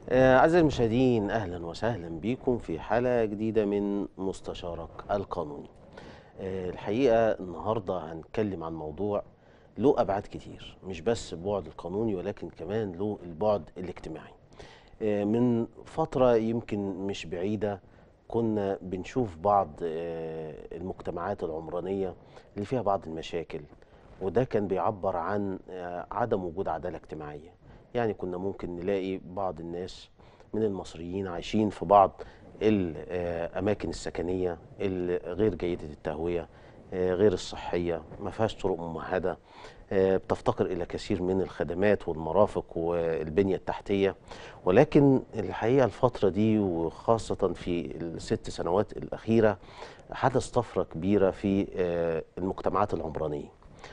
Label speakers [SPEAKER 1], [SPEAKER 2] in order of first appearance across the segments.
[SPEAKER 1] آه، أعزائي المشاهدين أهلا وسهلا بكم في حلقة جديدة من مستشارك القانوني آه، الحقيقة النهاردة هنتكلم عن موضوع له أبعاد كتير مش بس البعد القانوني ولكن كمان له البعد الاجتماعي آه، من فترة يمكن مش بعيدة كنا بنشوف بعض آه، المجتمعات العمرانية اللي فيها بعض المشاكل وده كان بيعبر عن آه، عدم وجود عدالة اجتماعية يعني كنا ممكن نلاقي بعض الناس من المصريين عايشين في بعض الأماكن السكنية الغير جيدة التهوية آه، غير الصحية ما فيهاش طرق ممهدة آه، بتفتقر إلى كثير من الخدمات والمرافق والبنية التحتية ولكن الحقيقة الفترة دي وخاصة في الست سنوات الأخيرة حدث طفرة كبيرة في آه، المجتمعات العمرانية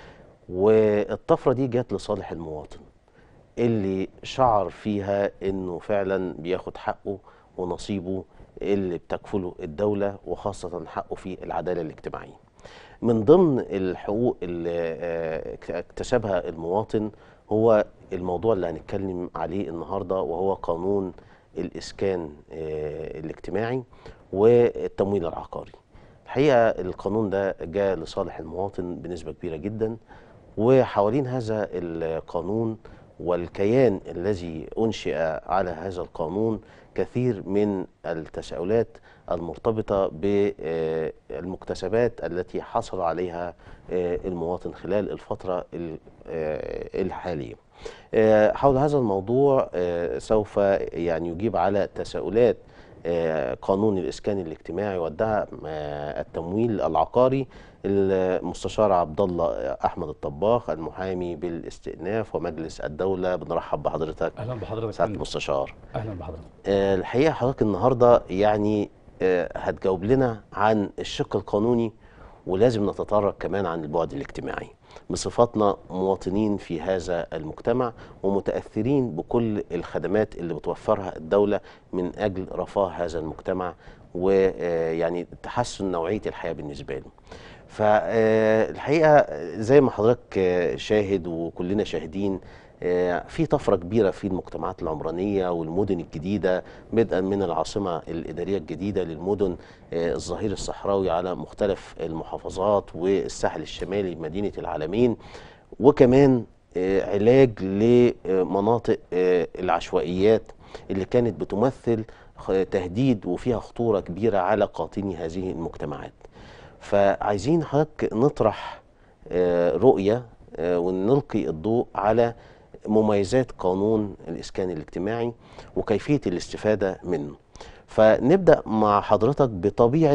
[SPEAKER 1] والطفرة دي جت لصالح المواطن اللي شعر فيها انه فعلا بياخد حقه ونصيبه اللي بتكفله الدولة وخاصة حقه في العدالة الاجتماعية من ضمن الحقوق اللي آه، اكتسبها المواطن هو الموضوع اللي هنتكلم عليه النهاردة وهو قانون الإسكان آه، الاجتماعي والتمويل العقاري الحقيقة القانون ده جاء لصالح المواطن بنسبة كبيرة جدا وحوالين هذا القانون والكيان الذي أنشئ على هذا القانون كثير من التساؤلات المرتبطة بالمكتسبات التي حصل عليها آه، المواطن خلال الفترة ال- آه، الحالية آه، حول هذا الموضوع آه، سوف يعني يجيب على تساؤلات آه، قانون الإسكان الاجتماعي والدعم آه، التمويل العقاري المستشار عبد الله أحمد الطباخ المحامي بالاستئناف ومجلس الدولة بنرحب بحضرتك
[SPEAKER 2] اهلا بحضرتك
[SPEAKER 1] سعادة
[SPEAKER 2] فندم.
[SPEAKER 1] المستشار
[SPEAKER 2] اهلا بحضرتك
[SPEAKER 1] آه، الحقيقة حضرتك النهاردة يعني آه، هتجاوب لنا عن الشق القانوني ولازم نتطرق كمان عن البعد الاجتماعي بصفتنا مواطنين في هذا المجتمع ومتأثرين بكل الخدمات اللي بتوفرها الدولة من أجل رفاه هذا المجتمع ويعني تحسن نوعية الحياة بالنسبة له فالحقيقة زي ما حضرتك آه، شاهد وكلنا شاهدين آه، في طفرة كبيرة في المجتمعات العمرانية والمدن الجديدة بدءا من العاصمة الإدارية الجديدة للمدن آه، الظهير الصحراوي على مختلف المحافظات والساحل الشمالي مدينة العالمين وكمان آه، علاج لمناطق آه، العشوائيات اللي كانت بتمثل خ- تهديد وفيها خطورة كبيرة على قاطني هذه المجتمعات فعايزين حضرتك نطرح آه، رؤية آه، ونلقي الضوء على مميزات قانون الإسكان الاجتماعي وكيفية الاستفادة منه فنبدأ مع حضرتك بطبيعة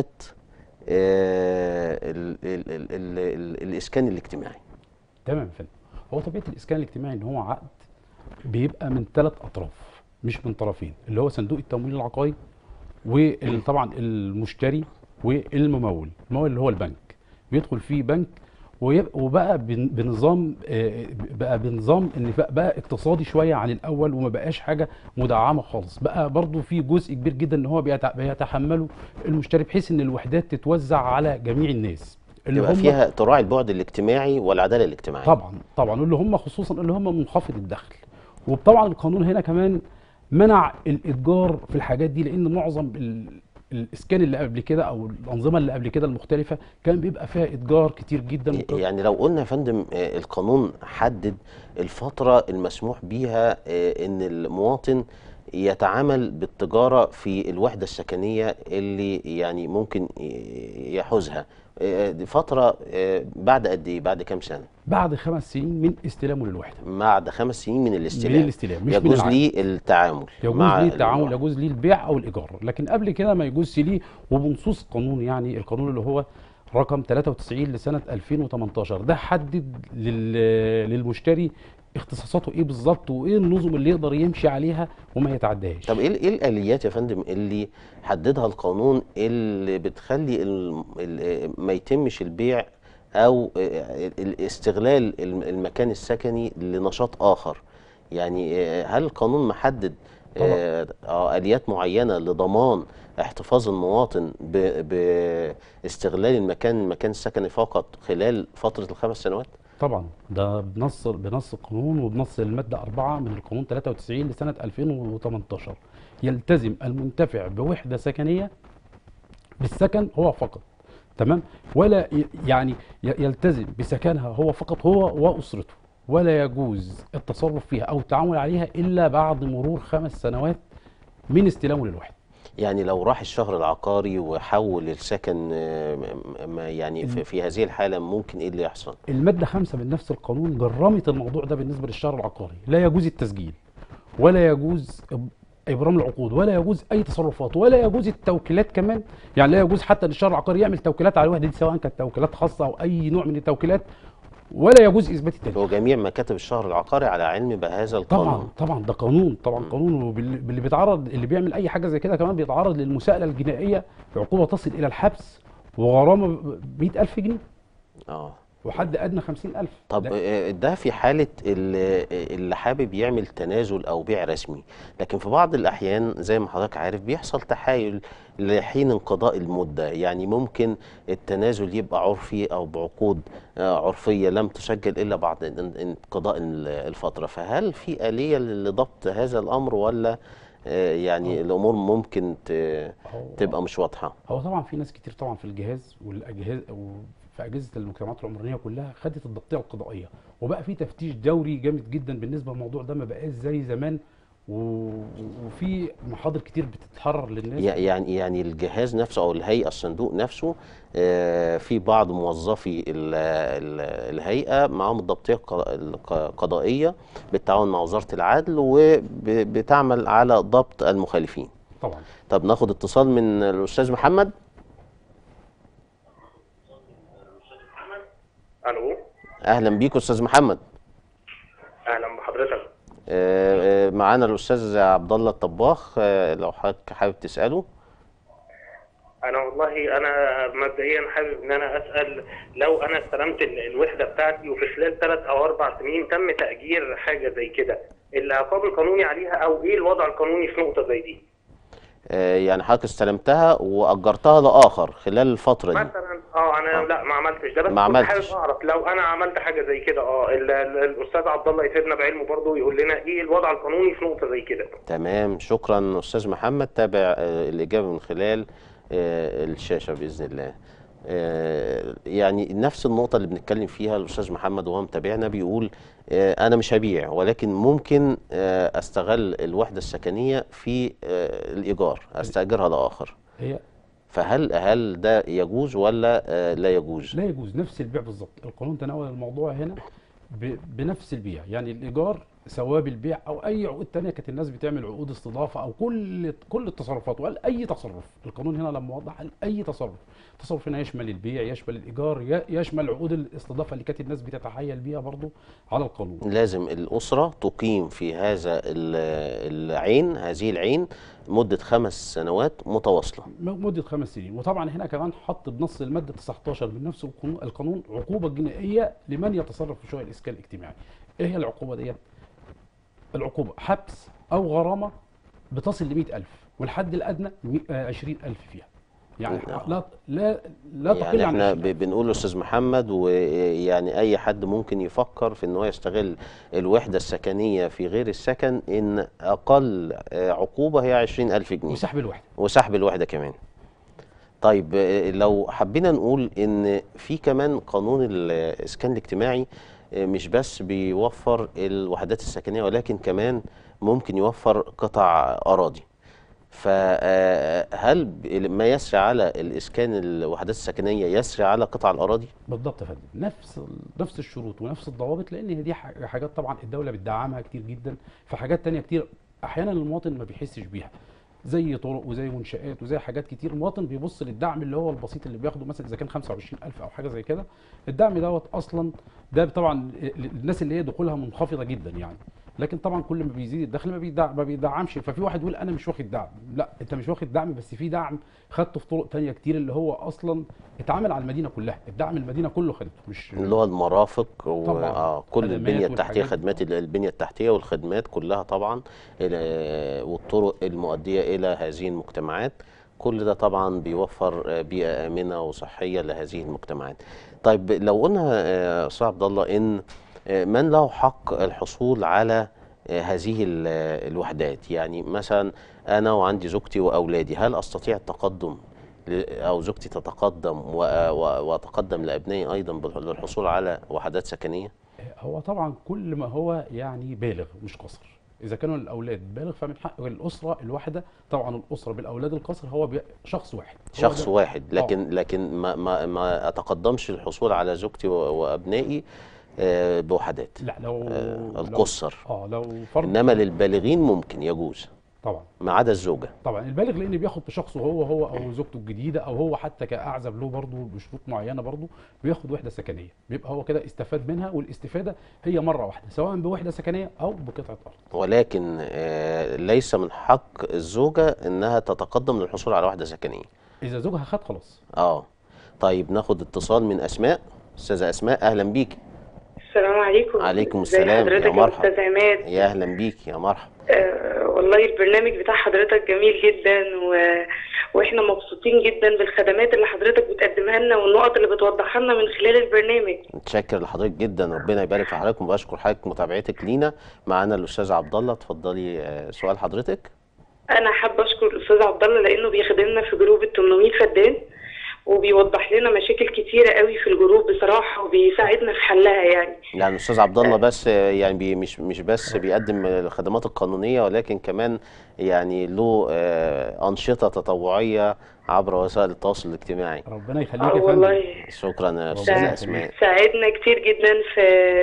[SPEAKER 1] آه، ال- ال- ال- ال- ال- الإسكان الاجتماعي
[SPEAKER 2] تمام يا فندم هو طبيعه الاسكان الاجتماعي ان هو عقد بيبقى من ثلاث اطراف مش من طرفين اللي هو صندوق التمويل العقاري وطبعا المشتري والممول الممول اللي هو البنك بيدخل فيه بنك ويبقى وبقى بن- بنظام آه، بقى بنظام ان بقى, بقى اقتصادي شويه عن الاول وما بقاش حاجه مدعمه خالص بقى برضو في جزء كبير جدا ان هو بيتع- بيتحمله المشتري بحيث ان الوحدات تتوزع على جميع الناس اللي
[SPEAKER 1] يبقى
[SPEAKER 2] هم
[SPEAKER 1] فيها تراعي البعد الاجتماعي والعدالة الاجتماعية
[SPEAKER 2] طبعا طبعا واللي هم خصوصا اللي هم منخفض الدخل وطبعا القانون هنا كمان منع الاتجار في الحاجات دي لان معظم ال- الاسكان اللي قبل كده او الانظمه اللي قبل كده المختلفه كان بيبقى فيها اتجار كتير جدا وكان-
[SPEAKER 1] يعني لو قلنا يا فندم آه، القانون حدد الفترة المسموح بيها آه، ان المواطن يتعامل بالتجارة في الوحدة السكنية اللي يعني ممكن ي- يحوزها آه، دي فترة آه، بعد قد ايه بعد كام سنة
[SPEAKER 2] بعد خمس سنين من استلامه للوحده
[SPEAKER 1] بعد خمس سنين من الاستلام
[SPEAKER 2] من الاستلام مش من
[SPEAKER 1] يجوز
[SPEAKER 2] العقد.
[SPEAKER 1] لي التعامل
[SPEAKER 2] يجوز
[SPEAKER 1] مع
[SPEAKER 2] ليه التعامل
[SPEAKER 1] ال-
[SPEAKER 2] يجوز ليه البيع او الايجار لكن قبل كده ما يجوزش ليه وبنصوص قانون يعني القانون اللي هو رقم 93 لسنه 2018 ده حدد لل- للمشتري اختصاصاته ايه بالظبط وايه النظم اللي يقدر يمشي عليها وما يتعداش
[SPEAKER 1] طب ايه ايه الاليات يا فندم اللي حددها القانون اللي بتخلي ال- ال- ما يتمش البيع او الاستغلال المكان السكني لنشاط اخر يعني هل القانون محدد
[SPEAKER 2] طبعا.
[SPEAKER 1] آه، آه، اليات معينه لضمان احتفاظ المواطن ب- باستغلال المكان المكان السكني فقط خلال فتره الخمس سنوات
[SPEAKER 2] طبعا ده بنص بنص القانون وبنص الماده 4 من القانون 93 لسنه 2018 يلتزم المنتفع بوحده سكنيه بالسكن هو فقط تمام ولا ي- يعني ي- يلتزم بسكنها هو فقط هو واسرته ولا يجوز التصرف فيها او التعامل عليها الا بعد مرور خمس سنوات من استلامه للوحده
[SPEAKER 1] يعني لو راح الشهر العقاري وحول السكن آه، م- م- يعني في, في هذه الحالة ممكن ايه اللي يحصل
[SPEAKER 2] المادة خمسة من نفس القانون جرمت الموضوع ده بالنسبة للشهر العقاري لا يجوز التسجيل ولا يجوز إب- إبرام العقود ولا يجوز أي تصرفات ولا يجوز التوكيلات كمان يعني لا يجوز حتى ان الشهر العقاري يعمل توكيلات على الوحدة دي سواء كانت توكيلات خاصة أو أي نوع من التوكيلات ولا يجوز إثبات التسجيل
[SPEAKER 1] هو جميع مكاتب الشهر العقاري على علم بهذا القانون
[SPEAKER 2] طبعا طبعا ده قانون طبعا قانون واللي بيتعرض اللي بيعمل اي حاجه زي كده كمان بيتعرض للمساءله الجنائيه بعقوبه تصل الى الحبس وغرامه ب 100000 جنيه
[SPEAKER 1] اه
[SPEAKER 2] وحد ادنى 50000
[SPEAKER 1] طب
[SPEAKER 2] ده-
[SPEAKER 1] آه، ده في حالة ال- اللي حابب يعمل تنازل أو بيع رسمي لكن في بعض الأحيان زي ما حضرتك عارف بيحصل تحايل لحين انقضاء المدة يعني ممكن التنازل يبقى عرفي أو بعقود آه، عرفية لم تسجل إلا بعد ان- انقضاء ال- الفترة فهل في آلية لضبط هذا الأمر ولا آه، يعني الأمور ممكن ت-
[SPEAKER 2] هو-
[SPEAKER 1] تبقى مش واضحة
[SPEAKER 2] هو طبعا في ناس كتير طبعا في الجهاز والاجهزه وفي اجهزه المجتمعات العمرانيه كلها خدت الضبطيه القضائيه وبقى في تفتيش دوري جامد جدا بالنسبه للموضوع ده ما بقاش زي زمان و... وفي محاضر كتير بتتحرر للناس
[SPEAKER 1] يع- يعني يعني الجهاز نفسه او الهيئه الصندوق نفسه آه، في بعض موظفي ال- ال- الهيئه معاهم الضبطيه الق- الق- القضائيه بالتعاون مع وزاره العدل وبتعمل على ضبط المخالفين
[SPEAKER 2] طبعا
[SPEAKER 1] طب ناخد اتصال من الاستاذ محمد
[SPEAKER 3] الو
[SPEAKER 1] اهلا بيك استاذ محمد
[SPEAKER 3] اهلا بحضرتك
[SPEAKER 1] آه، آه، معانا الاستاذ عبد الله الطباخ آه، لو حضرتك حابب تساله
[SPEAKER 3] انا والله انا مبدئيا حابب ان انا اسال لو انا استلمت ال- الوحده بتاعتي وفي خلال ثلاث او اربع سنين تم تاجير حاجه زي كده العقاب القانوني عليها او ايه الوضع القانوني في نقطه زي دي
[SPEAKER 1] آه، يعني حضرتك استلمتها واجرتها لاخر خلال الفتره دي
[SPEAKER 3] مثلا اه انا
[SPEAKER 1] آه.
[SPEAKER 3] لا ما عملتش ده بس
[SPEAKER 1] ما
[SPEAKER 3] كنت
[SPEAKER 1] عملتش.
[SPEAKER 3] حابب اعرف لو انا عملت حاجه زي كده اه ال- ال- الاستاذ عبد الله يفيدنا بعلمه برضه يقول لنا ايه الوضع القانوني في نقطه زي كده
[SPEAKER 1] تمام شكرا استاذ محمد تابع آه، الاجابه من خلال آه، الشاشه باذن الله آه، يعني نفس النقطة اللي بنتكلم فيها الأستاذ محمد وهو متابعنا بيقول آه، أنا مش هبيع ولكن ممكن آه، أستغل الوحدة السكنية في آه، الإيجار أستأجرها لآخر
[SPEAKER 2] هي
[SPEAKER 1] فهل هل ده يجوز ولا آه، لا يجوز؟
[SPEAKER 2] لا يجوز نفس البيع بالظبط القانون تناول الموضوع هنا ب... بنفس البيع يعني الايجار سواء بالبيع او اي عقود تانية كانت الناس بتعمل عقود استضافه او كل كل التصرفات وقال اي تصرف القانون هنا لما وضح قال اي تصرف تصرف هنا يشمل البيع يشمل الايجار ي- يشمل عقود الاستضافه اللي كانت الناس بتتحايل بيها برضو على القانون
[SPEAKER 1] لازم الأسرة تقيم في هذا ال- العين هذه العين مدة خمس سنوات متواصلة
[SPEAKER 2] مدة خمس سنين وطبعا هنا كمان حط بنص المادة 19 من نفس القانون- القانون عقوبة جنائية لمن يتصرف في شؤون الإسكان الاجتماعي ايه هي العقوبة ديت العقوبة حبس أو غرامة بتصل ل 100000 والحد الأدنى مي- آه، 20000 فيها يعني
[SPEAKER 1] نعم.
[SPEAKER 2] لا لا لا تقل
[SPEAKER 1] يعني
[SPEAKER 2] عن
[SPEAKER 1] احنا
[SPEAKER 2] 20000.
[SPEAKER 1] ب- بنقول لاستاذ محمد ويعني اي حد ممكن يفكر في ان هو يستغل الوحده السكنيه في غير السكن ان اقل آه، عقوبه هي 20000 جنيه
[SPEAKER 2] وسحب الوحدة
[SPEAKER 1] وسحب الوحده كمان طيب آه، لو حبينا نقول ان في كمان قانون الاسكان الاجتماعي آه، مش بس بيوفر الوحدات السكنيه ولكن كمان ممكن يوفر قطع اراضي فهل ما يسري على الاسكان الوحدات السكنيه يسري على قطع الاراضي
[SPEAKER 2] بالضبط يا فندم نفس ال- نفس الشروط ونفس الضوابط لان هي دي ح- حاجات طبعا الدوله بتدعمها كتير جدا في حاجات تانية كتير احيانا المواطن ما بيحسش بيها زي طرق وزي منشآت وزي حاجات كتير المواطن بيبص للدعم اللي هو البسيط اللي بياخده مثلا اذا كان 25000 او حاجه زي كده الدعم دوت اصلا ده طبعا الناس اللي هي دخولها منخفضه جدا يعني لكن طبعا كل ما بيزيد الدخل ما بيدعم ما بيدعمش ففي واحد يقول انا مش واخد دعم لا انت مش واخد دعم بس في دعم خدته في طرق تانية كتير اللي هو اصلا اتعامل على المدينه كلها الدعم المدينه كله خدته مش
[SPEAKER 1] اللي هو المرافق و...
[SPEAKER 2] طبعاً.
[SPEAKER 1] آه كل
[SPEAKER 2] خدمات
[SPEAKER 1] البنيه التحتيه
[SPEAKER 2] والحاجات دي.
[SPEAKER 1] خدمات ال- البنيه التحتيه والخدمات كلها طبعا إلى- والطرق المؤديه الى هذه المجتمعات كل ده طبعا بيوفر آه، بيئة آمنة وصحية لهذه المجتمعات طيب لو قلنا آه، أستاذ عبد الله إن آه، من له حق الحصول على آه، هذه ال- آه، الوحدات يعني مثلا أنا وعندي زوجتي وأولادي هل أستطيع التقدم ل- أو زوجتي تتقدم و- و- وأتقدم لأبنائي أيضا بالح- للحصول على وحدات سكنية؟
[SPEAKER 2] هو طبعا كل ما هو يعني بالغ مش قصر اذا كانوا الاولاد بالغ فمن حق الاسره الواحده طبعا الاسره بالاولاد القصر هو بي- شخص واحد هو
[SPEAKER 1] شخص
[SPEAKER 2] ده-
[SPEAKER 1] واحد
[SPEAKER 2] آه.
[SPEAKER 1] لكن لكن ما ما ما اتقدمش للحصول على زوجتي و- وابنائي آه، بوحدات
[SPEAKER 2] لا لو
[SPEAKER 1] آه،
[SPEAKER 2] لو-
[SPEAKER 1] القصر
[SPEAKER 2] اه لو فرد
[SPEAKER 1] انما للبالغين ممكن يجوز
[SPEAKER 2] طبعا
[SPEAKER 1] ما عدا الزوجه
[SPEAKER 2] طبعا البالغ لان بياخد بشخصه هو هو او زوجته الجديده او هو حتى كاعزب له برضه بشروط معينه برضه بياخد وحده سكنيه بيبقى هو كده استفاد منها والاستفاده هي مره واحده سواء بوحده سكنيه او بقطعه ارض
[SPEAKER 1] ولكن آه، ليس من حق الزوجه انها تتقدم للحصول على وحده سكنيه
[SPEAKER 2] اذا زوجها خد خلاص
[SPEAKER 1] اه طيب ناخد اتصال من اسماء استاذه اسماء اهلا بيك
[SPEAKER 4] السلام عليكم
[SPEAKER 1] عليكم
[SPEAKER 4] ازي
[SPEAKER 1] السلام، يا
[SPEAKER 4] حضرتك يا
[SPEAKER 1] مرحبا.
[SPEAKER 4] استاذ عماد
[SPEAKER 1] يا اهلا بيك يا مرحبا
[SPEAKER 4] آه والله البرنامج بتاع حضرتك جميل جدا و... واحنا مبسوطين جدا بالخدمات اللي حضرتك بتقدمها لنا والنقط اللي بتوضحها لنا من خلال البرنامج
[SPEAKER 1] متشكر لحضرتك جدا ربنا يبارك في حضرتك وبشكر حضرتك متابعتك لينا معانا الاستاذ عبد الله اتفضلي آه، سؤال حضرتك
[SPEAKER 4] انا حابه اشكر الاستاذ عبد الله لانه بيخدمنا في جروب ال 800 فدان وبيوضح لنا مشاكل كتيره قوي في الجروب بصراحه وبيساعدنا في حلها يعني
[SPEAKER 1] يعني الاستاذ عبد الله بس آه، يعني بي مش مش بس بيقدم الخدمات القانونيه ولكن كمان يعني له آه، انشطه تطوعيه عبر وسائل التواصل الاجتماعي
[SPEAKER 2] ربنا يخليك
[SPEAKER 4] اه
[SPEAKER 2] يا فندم
[SPEAKER 4] والله
[SPEAKER 1] شكرا يا
[SPEAKER 2] ربنا
[SPEAKER 1] استاذه
[SPEAKER 2] يخليك.
[SPEAKER 1] اسماء
[SPEAKER 4] ساعدنا كتير جدا في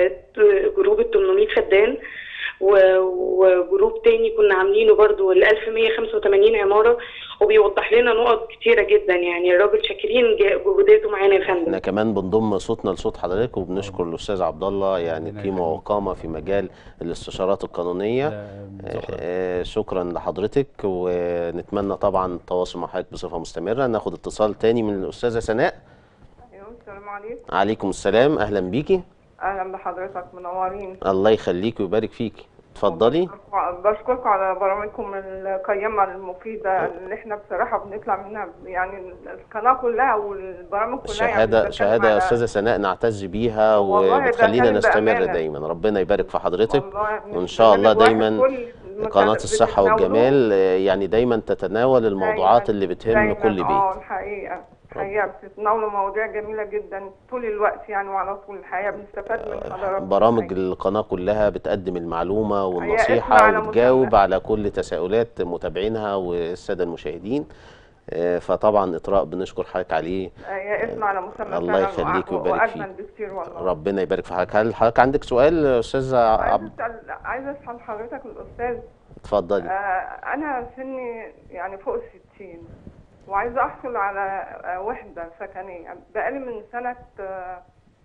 [SPEAKER 4] جروب ال 800 فدان و- وجروب تاني كنا عاملينه برضو ال 1185 عمارة وبيوضح لنا نقط كتيرة جدا يعني الراجل شاكرين جا- جهوداته معانا يا
[SPEAKER 1] احنا
[SPEAKER 4] فندم
[SPEAKER 1] كمان بنضم صوتنا لصوت حضرتك وبنشكر الاستاذ عبد الله يعني
[SPEAKER 2] ربنا
[SPEAKER 1] قيمه
[SPEAKER 2] يخليك.
[SPEAKER 1] وقامه في مجال الاستشارات القانونيه
[SPEAKER 2] ده من زهرة.
[SPEAKER 1] آه، شكرا لحضرتك ونتمنى طبعا التواصل مع حضرتك بصفه مستمره ناخد اتصال تاني من الاستاذه سناء
[SPEAKER 5] ايوه السلام عليكم
[SPEAKER 1] عليكم السلام اهلا بيكي
[SPEAKER 5] اهلا بحضرتك منورين
[SPEAKER 1] الله يخليك ويبارك فيكي اتفضلي
[SPEAKER 5] وبشكركم- بشكركم على برامجكم القيمة المفيدة اللي احنا بصراحة بنطلع منها يعني القناة كلها والبرامج كلها يعني
[SPEAKER 1] شهاده
[SPEAKER 5] بتتكلم
[SPEAKER 1] شهاده يا
[SPEAKER 5] على-
[SPEAKER 1] استاذه سناء نعتز بيها
[SPEAKER 5] والله ده
[SPEAKER 1] وبتخلينا
[SPEAKER 5] كان
[SPEAKER 1] نستمر
[SPEAKER 5] بأمانة.
[SPEAKER 1] دايما ربنا يبارك في حضرتك
[SPEAKER 5] والله
[SPEAKER 1] وان شاء الله
[SPEAKER 5] برنامج واحد
[SPEAKER 1] دايما
[SPEAKER 5] كل
[SPEAKER 1] قناه
[SPEAKER 5] مت-
[SPEAKER 1] الصحه
[SPEAKER 5] بتتناولوه
[SPEAKER 1] والجمال آه، يعني دايما تتناول الموضوعات
[SPEAKER 5] دايماً-
[SPEAKER 1] اللي بتهم
[SPEAKER 5] دايماً
[SPEAKER 1] كل بيت
[SPEAKER 5] اه الحقيقة الحقيقة بتتناولوا مواضيع جميلة جدا طول الوقت يعني وعلى طول الحقيقة بنستفاد من حضراتكم
[SPEAKER 1] برامج
[SPEAKER 5] الحقيقة.
[SPEAKER 1] القناة كلها بتقدم المعلومة
[SPEAKER 5] اسم
[SPEAKER 1] والنصيحة
[SPEAKER 5] على
[SPEAKER 1] وبتجاوب
[SPEAKER 5] مسمى.
[SPEAKER 1] على كل تساؤلات متابعينها والسادة المشاهدين آه، فطبعا إطراء بنشكر حضرتك عليه
[SPEAKER 5] هي اسم على مسمى
[SPEAKER 1] الله
[SPEAKER 5] فعلاً
[SPEAKER 1] يخليك
[SPEAKER 5] وأ-
[SPEAKER 1] ويبارك فيك.
[SPEAKER 5] واجمل بكتير والله
[SPEAKER 1] ربنا يبارك في حضرتك هل حضرتك عندك سؤال يا أستاذ عبد
[SPEAKER 5] عايزه اسال عايزه اسال حضرتك الاستاذ
[SPEAKER 1] اتفضلي
[SPEAKER 5] آه انا سني يعني فوق الستين وعايزه احصل على آه وحده سكنيه بقالي من سنه آه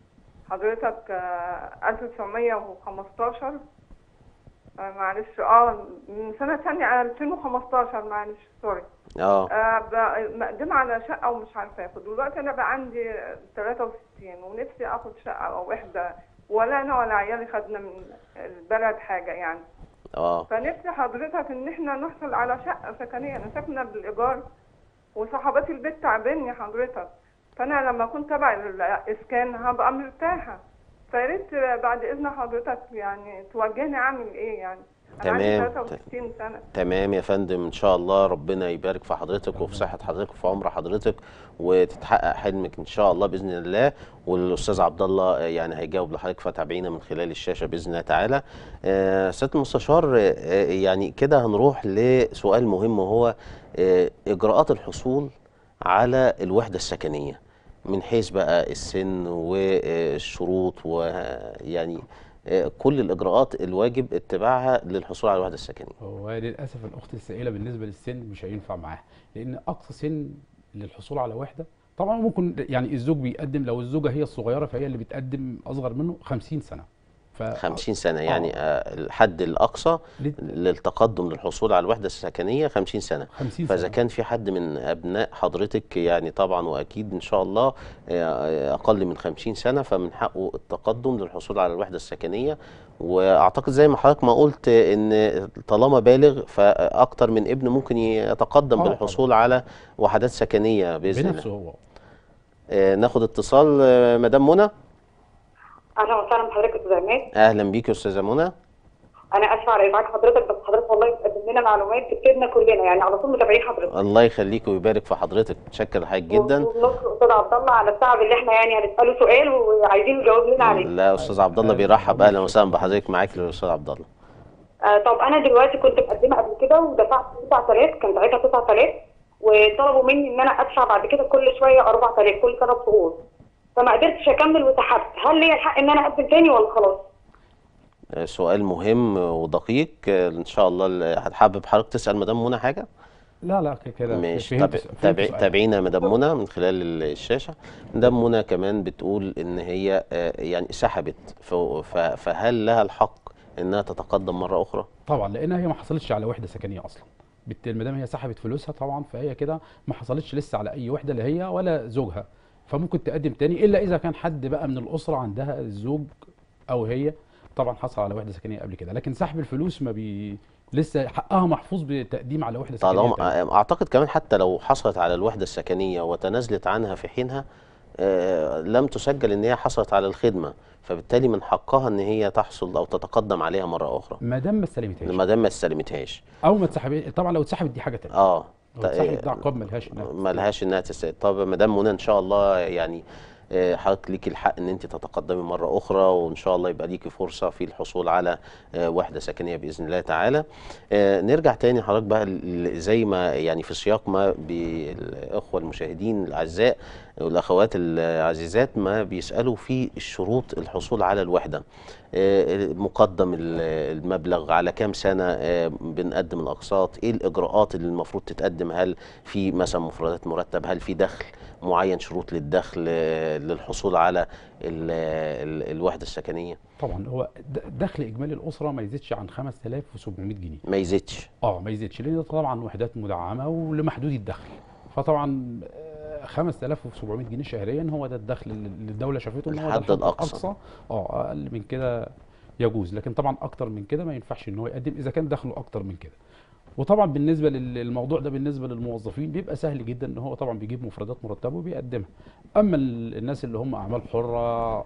[SPEAKER 5] حضرتك آه 1915 آه معلش اه من سنه ثانيه 2015 معلش سوري
[SPEAKER 1] اه
[SPEAKER 5] آه ب- مقدمة على شقة ومش عارفة اخد دلوقتي انا بقى عندي 63 ونفسي اخد شقة او وحدة ولا انا ولا عيالي خدنا من البلد حاجة يعني
[SPEAKER 1] اه
[SPEAKER 5] فنفسي حضرتك ان احنا نحصل على شقة سكنية انا ساكنة بالايجار وصحباتي البيت تعبني حضرتك فانا لما كنت تبع الاسكان هبقى مرتاحة فياريت بعد اذن حضرتك يعني توجهني اعمل ايه يعني انا عندي
[SPEAKER 1] تمام.
[SPEAKER 5] 63 سنة
[SPEAKER 1] تمام يا فندم ان شاء الله ربنا يبارك في حضرتك وفي صحه حضرتك وفي عمر حضرتك وتتحقق حلمك ان شاء الله باذن الله والاستاذ عبد الله آه، يعني هيجاوب لحضرتك فتابعينا من خلال الشاشه باذن الله تعالى آه، سياده المستشار آه، آه، يعني كده هنروح لسؤال مهم وهو آه، اجراءات الحصول على الوحده السكنيه من حيث بقى السن والشروط ويعني آه، كل الاجراءات الواجب اتباعها للحصول على الوحده السكنيه
[SPEAKER 2] هو للاسف الاخت السائله بالنسبه للسن مش هينفع معاها لان اقصى سن للحصول على وحده طبعا ممكن يعني الزوج بيقدم لو الزوجه هي الصغيره فهي اللي بتقدم اصغر منه 50 سنه ف
[SPEAKER 1] 50 سنة يعني
[SPEAKER 2] آه.
[SPEAKER 1] آه، الحد الأقصى
[SPEAKER 2] لت-
[SPEAKER 1] للتقدم للحصول على الوحدة السكنية 50 سنة
[SPEAKER 2] 50
[SPEAKER 1] فإذا
[SPEAKER 2] سنة.
[SPEAKER 1] كان في حد من أبناء حضرتك يعني طبعا وأكيد إن شاء الله آه، أقل من 50 سنة فمن حقه التقدم للحصول على الوحدة السكنية وأعتقد زي ما حضرتك ما قلت إن طالما بالغ فأكتر من ابن ممكن يتقدم
[SPEAKER 2] آه،
[SPEAKER 1] بالحصول على وحدات سكنية بإذن الله
[SPEAKER 2] بنفسه هو
[SPEAKER 1] آه، ناخد اتصال آه، مدام منى
[SPEAKER 4] اهلا وسهلا بحضرتك يا استاذ عماد
[SPEAKER 1] أهلا بيك يا أستاذة منى
[SPEAKER 4] انا اسفه على ازعاج حضرتك بس حضرتك والله بتقدم لنا معلومات بتفيدنا كلنا يعني على طول متابعين حضرتك
[SPEAKER 1] الله يخليك ويبارك في حضرتك متشكر لحضرتك جدا
[SPEAKER 4] وبنشكر استاذ عبد الله على التعب اللي احنا يعني هنساله سؤال وعايزين يجاوب لنا عليه
[SPEAKER 1] لا استاذ عبد الله بيرحب اهلا وسهلا بحضرتك معاك يا استاذ عبد الله
[SPEAKER 4] آه طب انا دلوقتي كنت مقدمه قبل كده ودفعت 9000 كان ساعتها 9000 وطلبوا مني ان انا ادفع بعد كده كل شويه 4000 كل ثلاث شهور فما قدرتش اكمل وسحبت هل ليا الحق ان انا اقدم تاني ولا خلاص؟
[SPEAKER 1] آه، سؤال مهم ودقيق آه، ان شاء الله ال- حابب حضرتك تسال مدام منى حاجه
[SPEAKER 2] لا لا ك- كده
[SPEAKER 1] مش
[SPEAKER 2] فهمت
[SPEAKER 1] تابع
[SPEAKER 2] س- فهمت
[SPEAKER 1] تابع
[SPEAKER 2] سؤالك.
[SPEAKER 1] تابعينا مدام منى من خلال ال- الشاشه مدام منى كمان بتقول ان هي آه، يعني سحبت ف- ف- فهل لها الحق انها تتقدم مره اخرى
[SPEAKER 2] طبعا لانها هي ما حصلتش على وحده سكنيه اصلا بالتالي ما دام هي سحبت فلوسها طبعا فهي كده ما حصلتش لسه على اي وحده لا هي ولا زوجها فممكن تقدم تاني الا اذا كان حد بقى من الاسره عندها الزوج او هي طبعا حصل على وحده سكنيه قبل كده لكن سحب الفلوس ما بي لسه حقها محفوظ بتقديم على وحده سكنيه
[SPEAKER 1] طالما
[SPEAKER 2] تانية.
[SPEAKER 1] آه، اعتقد كمان حتى لو حصلت على الوحده السكنيه وتنازلت عنها في حينها آه، لم تسجل ان هي حصلت على الخدمه فبالتالي من حقها ان هي تحصل او تتقدم عليها مره اخرى
[SPEAKER 2] ما دام ما استلمتهاش
[SPEAKER 1] ما دام ما استلمتهاش
[SPEAKER 2] او ما اتسحبت طبعا لو اتسحبت دي حاجه تانية
[SPEAKER 1] اه
[SPEAKER 2] لو اتسحبت ده عقاب ملهاش إنها
[SPEAKER 1] ما لهاش انها تستاهل طب مدام منى ان شاء الله يعني آه، حضرتك ليكي الحق ان انت تتقدمي مره اخرى وان شاء الله يبقى ليكي فرصه في الحصول على آه، وحده سكنيه باذن الله تعالى آه، نرجع تاني حضرتك بقى ل- زي ما يعني في سياق ما بالاخوه المشاهدين الاعزاء والاخوات العزيزات ما بيسالوا في الشروط الحصول على الوحده آه، مقدم ال- المبلغ على كام سنه آه، بنقدم الاقساط ايه الاجراءات اللي المفروض تتقدم هل في مثلا مفردات مرتب هل في دخل معين شروط للدخل آه، للحصول على ال- ال- الوحده السكنيه
[SPEAKER 2] طبعا هو د- دخل اجمالي الاسره ما يزيدش عن 5700 جنيه
[SPEAKER 1] ما يزيدش
[SPEAKER 2] اه ما يزيدش لان ده طبعا وحدات مدعمه ولمحدود الدخل فطبعا آه، 5700 جنيه شهريا هو ده الدخل اللي اللي الدوله شافته ان هو ده
[SPEAKER 1] الحد الأقصى.
[SPEAKER 2] اه اقل من كده يجوز لكن طبعا اكتر من كده ما ينفعش ان هو يقدم اذا كان دخله اكتر من كده وطبعا بالنسبه لل- للموضوع ده بالنسبه للموظفين بيبقى سهل جدا ان هو طبعا بيجيب مفردات مرتبه وبيقدمها اما ال- الناس اللي هم اعمال حره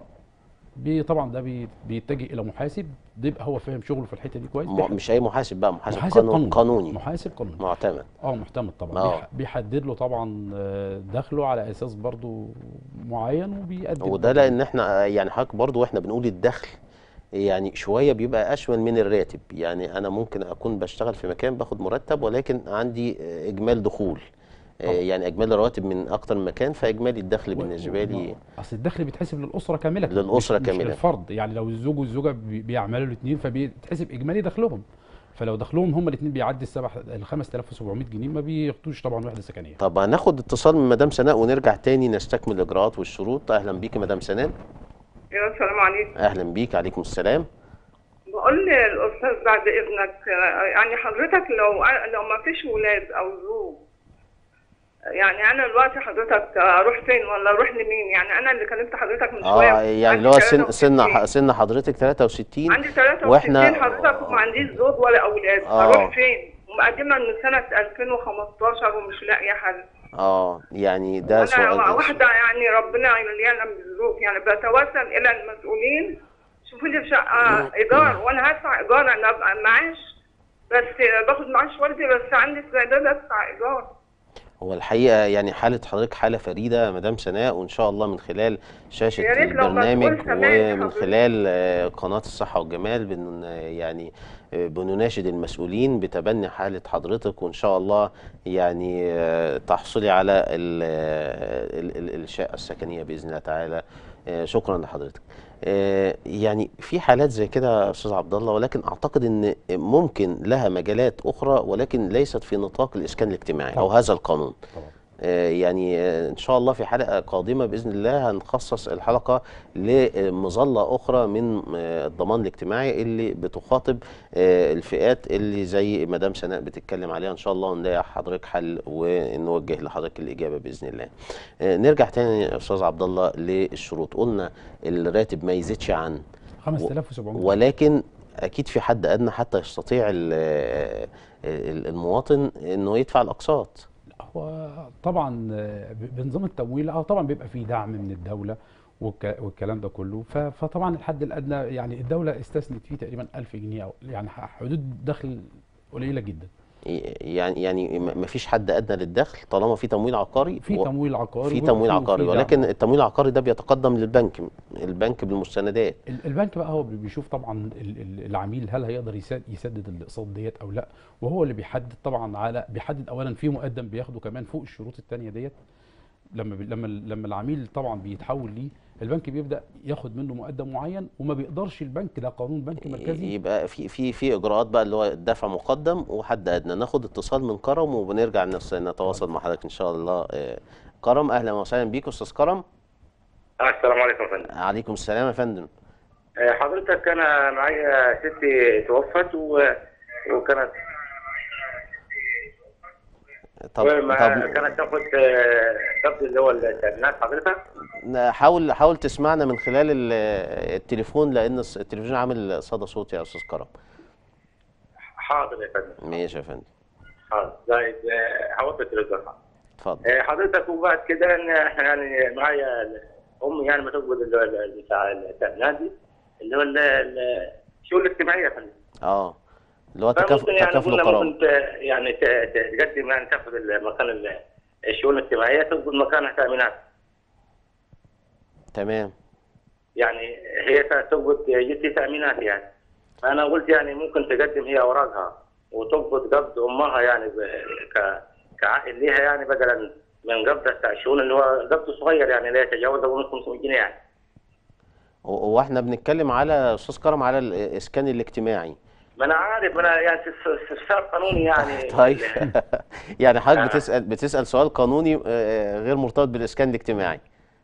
[SPEAKER 2] بي طبعا ده بي- بيتجه الى محاسب بيبقى هو فاهم شغله في الحته دي كويس
[SPEAKER 1] م-
[SPEAKER 2] بيح-
[SPEAKER 1] مش اي محاسب بقى محاسب,
[SPEAKER 2] محاسب
[SPEAKER 1] قانون
[SPEAKER 2] قانوني
[SPEAKER 1] قانوني
[SPEAKER 2] محاسب قانوني
[SPEAKER 1] معتمد
[SPEAKER 2] اه محتمل طبعا
[SPEAKER 1] آه.
[SPEAKER 2] بيح- بيحدد له طبعا آه، دخله على اساس برضو معين وبيقدم
[SPEAKER 1] وده
[SPEAKER 2] برضو.
[SPEAKER 1] لان احنا يعني حضرتك برضو واحنا بنقول الدخل يعني شويه بيبقى اشمل من الراتب يعني انا ممكن اكون بشتغل في مكان باخد مرتب ولكن عندي آه، اجمال دخول آه،
[SPEAKER 2] طبعا.
[SPEAKER 1] يعني اجمالي رواتب من اكتر من مكان فاجمالي الدخل
[SPEAKER 2] و-
[SPEAKER 1] بالنسبه
[SPEAKER 2] و-
[SPEAKER 1] لي
[SPEAKER 2] اصل الدخل بيتحسب للاسره كامله
[SPEAKER 1] للأسرة
[SPEAKER 2] مش مش
[SPEAKER 1] كاملة.
[SPEAKER 2] للفرد يعني لو الزوج والزوجه بي- بيعملوا الاثنين فبيتحسب اجمالي دخلهم فلو دخلهم هم الاثنين بيعدي السبع ال 5700 جنيه ما بياخدوش طبعا وحده سكنيه
[SPEAKER 1] طب هناخد اتصال من مدام سناء ونرجع تاني نستكمل الاجراءات والشروط اهلا بيك مدام سناء
[SPEAKER 5] يا السلام عليكم
[SPEAKER 1] اهلا بيك عليكم السلام
[SPEAKER 5] بقول للاستاذ بعد اذنك آه، يعني حضرتك لو لو ما فيش ولاد او زوج يعني انا دلوقتي حضرتك اروح فين ولا اروح لمين يعني انا اللي كلمت حضرتك من شويه
[SPEAKER 1] اه يعني
[SPEAKER 5] عندي
[SPEAKER 1] اللي هو سن
[SPEAKER 5] 63.
[SPEAKER 1] سن سن حضرتك 63
[SPEAKER 5] عندي 63
[SPEAKER 1] واحنا
[SPEAKER 5] حضرتك وما عنديش زوج ولا اولاد
[SPEAKER 1] آه.
[SPEAKER 5] اروح فين ومقدمه من سنه 2015 ومش لاقيه حل
[SPEAKER 1] اه يعني ده
[SPEAKER 5] انا
[SPEAKER 1] سؤال
[SPEAKER 5] واحده يعني ربنا يلينا من الظروف يعني بتوسل الى المسؤولين شوفوا لي شقه ايجار وانا هدفع ايجار انا ابقى معاش بس باخد معاش والدي بس عندي استعداد ادفع ايجار
[SPEAKER 1] هو الحقيقه يعني حاله حضرتك حاله فريده مدام سناء وان شاء الله من خلال شاشه
[SPEAKER 5] يا ريت لو
[SPEAKER 1] البرنامج
[SPEAKER 5] مسؤول كمان
[SPEAKER 1] ومن
[SPEAKER 5] حضرتك.
[SPEAKER 1] خلال آه، قناه الصحه والجمال بن يعني آه، بنناشد المسؤولين بتبني حاله حضرتك وان شاء الله يعني آه، تحصلي على ال- آه، ال- ال- الشقه السكنيه باذن الله تعالى آه، شكرا لحضرتك آه، يعني في حالات زي كده يا استاذ عبد الله ولكن اعتقد ان ممكن لها مجالات اخرى ولكن ليست في نطاق الاسكان الاجتماعي او
[SPEAKER 2] طبعا.
[SPEAKER 1] هذا القانون
[SPEAKER 2] طبعا
[SPEAKER 1] آه، يعني آه، ان شاء الله في حلقه قادمه باذن الله هنخصص الحلقه لمظله اخرى من آه، الضمان الاجتماعي اللي بتخاطب آه، الفئات اللي زي مدام سناء بتتكلم عليها ان شاء الله ونلاقي حضرتك حل ونوجه لحضرتك الاجابه باذن الله. آه، نرجع تاني يا استاذ عبد الله للشروط قلنا الراتب ما يزيدش عن
[SPEAKER 2] 5700
[SPEAKER 1] ولكن اكيد في حد ادنى حتى يستطيع ال- ال- المواطن انه يدفع الاقساط
[SPEAKER 2] هو طبعا آه، ب- بنظام التمويل اه طبعا بيبقى فيه دعم من الدوله والك- والكلام ده كله ف- فطبعا الحد الادنى يعني الدوله استثنت فيه تقريبا 1000 جنيه او يعني ح- حدود دخل قليله جدا
[SPEAKER 1] يعني يعني ما فيش حد ادنى للدخل طالما في تمويل عقاري
[SPEAKER 2] في
[SPEAKER 1] و-
[SPEAKER 2] تمويل عقاري
[SPEAKER 1] في
[SPEAKER 2] وفي-
[SPEAKER 1] تمويل
[SPEAKER 2] وفي
[SPEAKER 1] عقاري
[SPEAKER 2] دعم.
[SPEAKER 1] ولكن التمويل العقاري ده بيتقدم للبنك البنك بالمستندات
[SPEAKER 2] ال- البنك بقى هو بي- بيشوف طبعا ال- ال- العميل هل هيقدر يسد- يسدد الاقساط ديت او لا وهو اللي بيحدد طبعا على بيحدد اولا في مقدم بياخده كمان فوق الشروط التانية ديت لما بي- لما لما العميل طبعا بيتحول ليه البنك بيبدا ياخد منه مقدم معين وما بيقدرش البنك ده قانون بنك مركزي
[SPEAKER 1] يبقى في في في اجراءات بقى اللي هو الدفع مقدم وحد ادنى ناخد اتصال من كرم وبنرجع نفس- نتواصل مع حضرتك ان شاء الله آه، كرم اهلا وسهلا بيك استاذ كرم
[SPEAKER 3] السلام عليكم يا فندم
[SPEAKER 1] عليكم السلام يا فندم
[SPEAKER 3] آه، حضرتك انا معايا ستي توفت و... وكانت
[SPEAKER 1] طب
[SPEAKER 3] وما-
[SPEAKER 1] طب
[SPEAKER 3] كانت تاخد آه، قبض اللي هو التأمينات حضرتك
[SPEAKER 1] حاول حاول تسمعنا من خلال ال- التليفون لان الس- التلفزيون عامل صدى صوت يا استاذ كرم
[SPEAKER 3] حاضر يا فندم
[SPEAKER 1] ماشي يا فندم
[SPEAKER 3] حاضر طيب آه، هوطي التلفزيون
[SPEAKER 1] اتفضل
[SPEAKER 3] آه، حضرتك وبعد كده إن إحنا يعني معايا ال- امي يعني ما تقبض اللي هو ال- بتاع التأمينات دي اللي هو ال- ال- الشؤون الاجتماعيه يا فندم
[SPEAKER 1] اه اللي هو تكافؤ
[SPEAKER 3] فممكن يعني
[SPEAKER 1] تكافل
[SPEAKER 3] قلنا
[SPEAKER 1] وكرامه
[SPEAKER 3] ممكن ت- يعني ت- ت- تقدم يعني تاخذ مكان ال- الشؤون الاجتماعيه تقبض مكانها تامينات
[SPEAKER 1] تمام
[SPEAKER 3] يعني هي تقبض جدي تامينات يعني فانا قلت يعني ممكن تقدم هي اوراقها وتقبض قبض امها يعني ب- ك كعائد ليها يعني بدلا من قبض بتاع الشؤون اللي هو قبض صغير يعني لا يتجاوز ابو 500 جنيه يعني
[SPEAKER 1] هو هو احنا بنتكلم على استاذ كرم على الاسكان الاجتماعي
[SPEAKER 3] ما انا عارف ما انا يعني استفس- استفسار قانوني يعني
[SPEAKER 1] طيب يعني حضرتك
[SPEAKER 3] آه.
[SPEAKER 1] بتسال بتسال سؤال قانوني آه، غير مرتبط بالاسكان الاجتماعي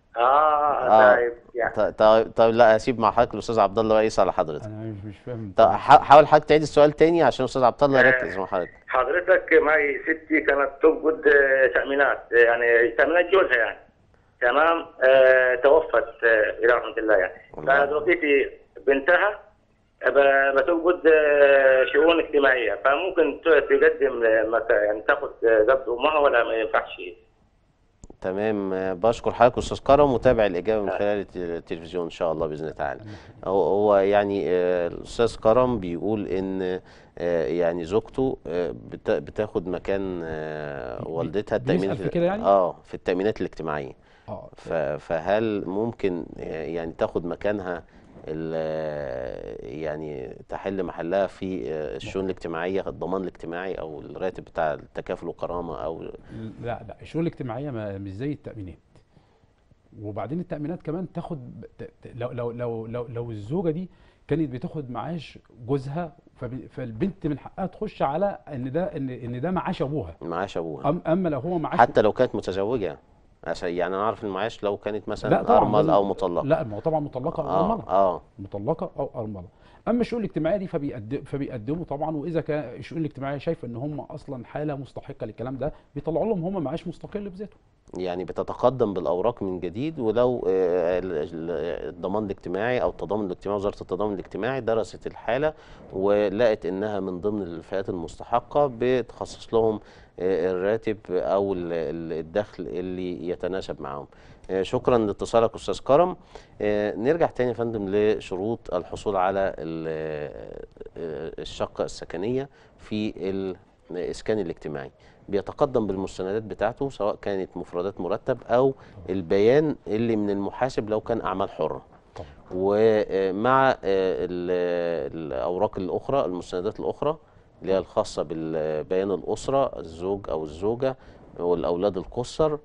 [SPEAKER 3] اه طيب يعني
[SPEAKER 1] طيب طيب طيب لا اسيب مع حضرتك الاستاذ عبد الله بقى يسال حضرتك
[SPEAKER 2] انا مش مش فاهم
[SPEAKER 1] طب ح- حاول حضرتك تعيد السؤال تاني عشان الاستاذ عبد الله
[SPEAKER 3] آه.
[SPEAKER 1] يركز مع حضرتك
[SPEAKER 3] حضرتك معي ستي كانت تقبض آه، تأمينات آه، يعني تأمينات جوزها يعني تمام آه توفت آه إلى رحمة الله يعني
[SPEAKER 1] الله.
[SPEAKER 3] فدلوقتي بنتها ب- بتقبض آه، شؤون اجتماعية فممكن ت- تقدم آه، مك- يعني تاخد آه، قبض أمها ولا ما ينفعش
[SPEAKER 1] تمام آه، بشكر حضرتك استاذ كرم وتابع الاجابه من خلال الت- التلفزيون ان شاء الله باذن الله تعالى هو هو يعني آه، الاستاذ كرم بيقول ان آه، يعني زوجته آه، بتا- بتاخد مكان آه، والدتها
[SPEAKER 2] بيسأل
[SPEAKER 1] التامينات
[SPEAKER 2] في كده يعني؟
[SPEAKER 1] اه في التامينات الاجتماعيه
[SPEAKER 2] اه
[SPEAKER 1] ف- فهل ممكن آه، يعني تاخد مكانها ال- آه، يعني تحل محلها في آه، الشؤون الاجتماعيه الضمان الاجتماعي او الراتب بتاع التكافل والكرامه او
[SPEAKER 2] لا لا الشؤون الاجتماعيه ما مش زي التامينات وبعدين التامينات كمان تاخد ب- ت- ت- لو لو لو لو, لو الزوجه دي كانت بتاخد معاش جوزها فب- فالبنت من حقها تخش على ان ده ان ان ده معاش ابوها
[SPEAKER 1] معاش ابوها
[SPEAKER 2] أم اما لو هو معاش
[SPEAKER 1] حتى لو كانت متزوجة عشان يعني انا عارف المعاش لو كانت
[SPEAKER 2] لا
[SPEAKER 1] مثلا
[SPEAKER 2] طبعا
[SPEAKER 1] ارمل
[SPEAKER 2] لازم-
[SPEAKER 1] او مطلقة
[SPEAKER 2] لا ما هو طبعا مطلقه او
[SPEAKER 1] اه
[SPEAKER 2] ارمله
[SPEAKER 1] اه
[SPEAKER 2] مطلقه او ارمله اما الشؤون الاجتماعيه دي فبيقدم فبيقدموا طبعا واذا كان الشؤون الاجتماعيه شايفه ان هم اصلا حاله مستحقه للكلام ده بيطلعوا لهم هم معاش مستقل بذاته
[SPEAKER 1] يعني بتتقدم بالاوراق من جديد ولو آه، ال- ال- الضمان الاجتماعي او التضامن الاجتماعي وزارة التضامن الاجتماعي درست الحالة ولقت انها من ضمن الفئات المستحقة بتخصص لهم آه، الراتب او ال- ال- الدخل اللي يتناسب معهم آه، شكرا لاتصالك استاذ كرم آه، نرجع تاني يا فندم لشروط الحصول على ال- آه، الشقة السكنية في الاسكان الاجتماعي بيتقدم بالمستندات بتاعته سواء كانت مفردات مرتب او البيان اللي من المحاسب لو كان اعمال حره
[SPEAKER 2] طبعا
[SPEAKER 1] ومع آه، ال- الاوراق الاخرى المستندات الاخرى اللي هي الخاصه بالبيان الاسره الزوج او الزوجه والاولاد القصر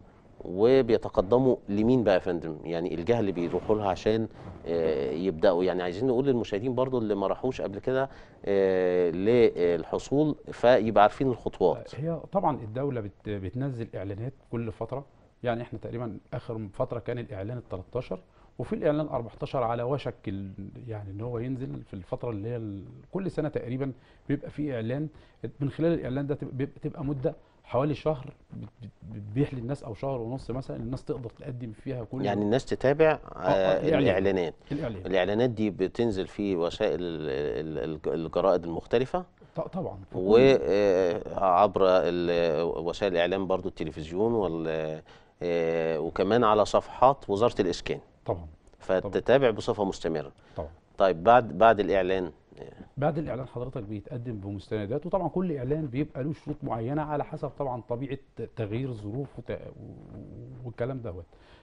[SPEAKER 1] وبيتقدموا لمين بقى يا فندم يعني الجهه اللي بيروحوا لها عشان آه، يبداوا يعني عايزين نقول للمشاهدين برضو اللي ما راحوش قبل كده آه، للحصول فيبقى عارفين الخطوات
[SPEAKER 2] هي طبعا الدوله بت بتنزل اعلانات كل فتره يعني احنا تقريبا اخر فتره كان الاعلان ال 13 وفي الاعلان 14 على وشك ال- يعني ان هو ينزل في الفتره اللي هي ال- كل سنه تقريبا بيبقى في اعلان من خلال الاعلان ده تبقى- بيبقى تبقى مده حوالي شهر بت- بت- بتبيح للناس او شهر ونص مثلا الناس تقدر تقدم فيها كل
[SPEAKER 1] يعني الناس تتابع آه،
[SPEAKER 2] الإعلان.
[SPEAKER 1] الاعلانات
[SPEAKER 2] الاعلان
[SPEAKER 1] الاعلانات دي بتنزل في وسائل ال- ال- الجرائد المختلفه
[SPEAKER 2] ط- طبعا في كل-
[SPEAKER 1] وعبر وسائل الاعلام برضو التلفزيون وال آه، وكمان على صفحات وزاره الاسكان
[SPEAKER 2] طبعا
[SPEAKER 1] فتتابع بصفه مستمره
[SPEAKER 2] طبعا
[SPEAKER 1] طيب بعد بعد الاعلان
[SPEAKER 2] بعد الاعلان حضرتك بيتقدم بمستندات وطبعا كل اعلان بيبقى له شروط معينه على حسب طبعا طبيعه تغيير الظروف وت- والكلام دوت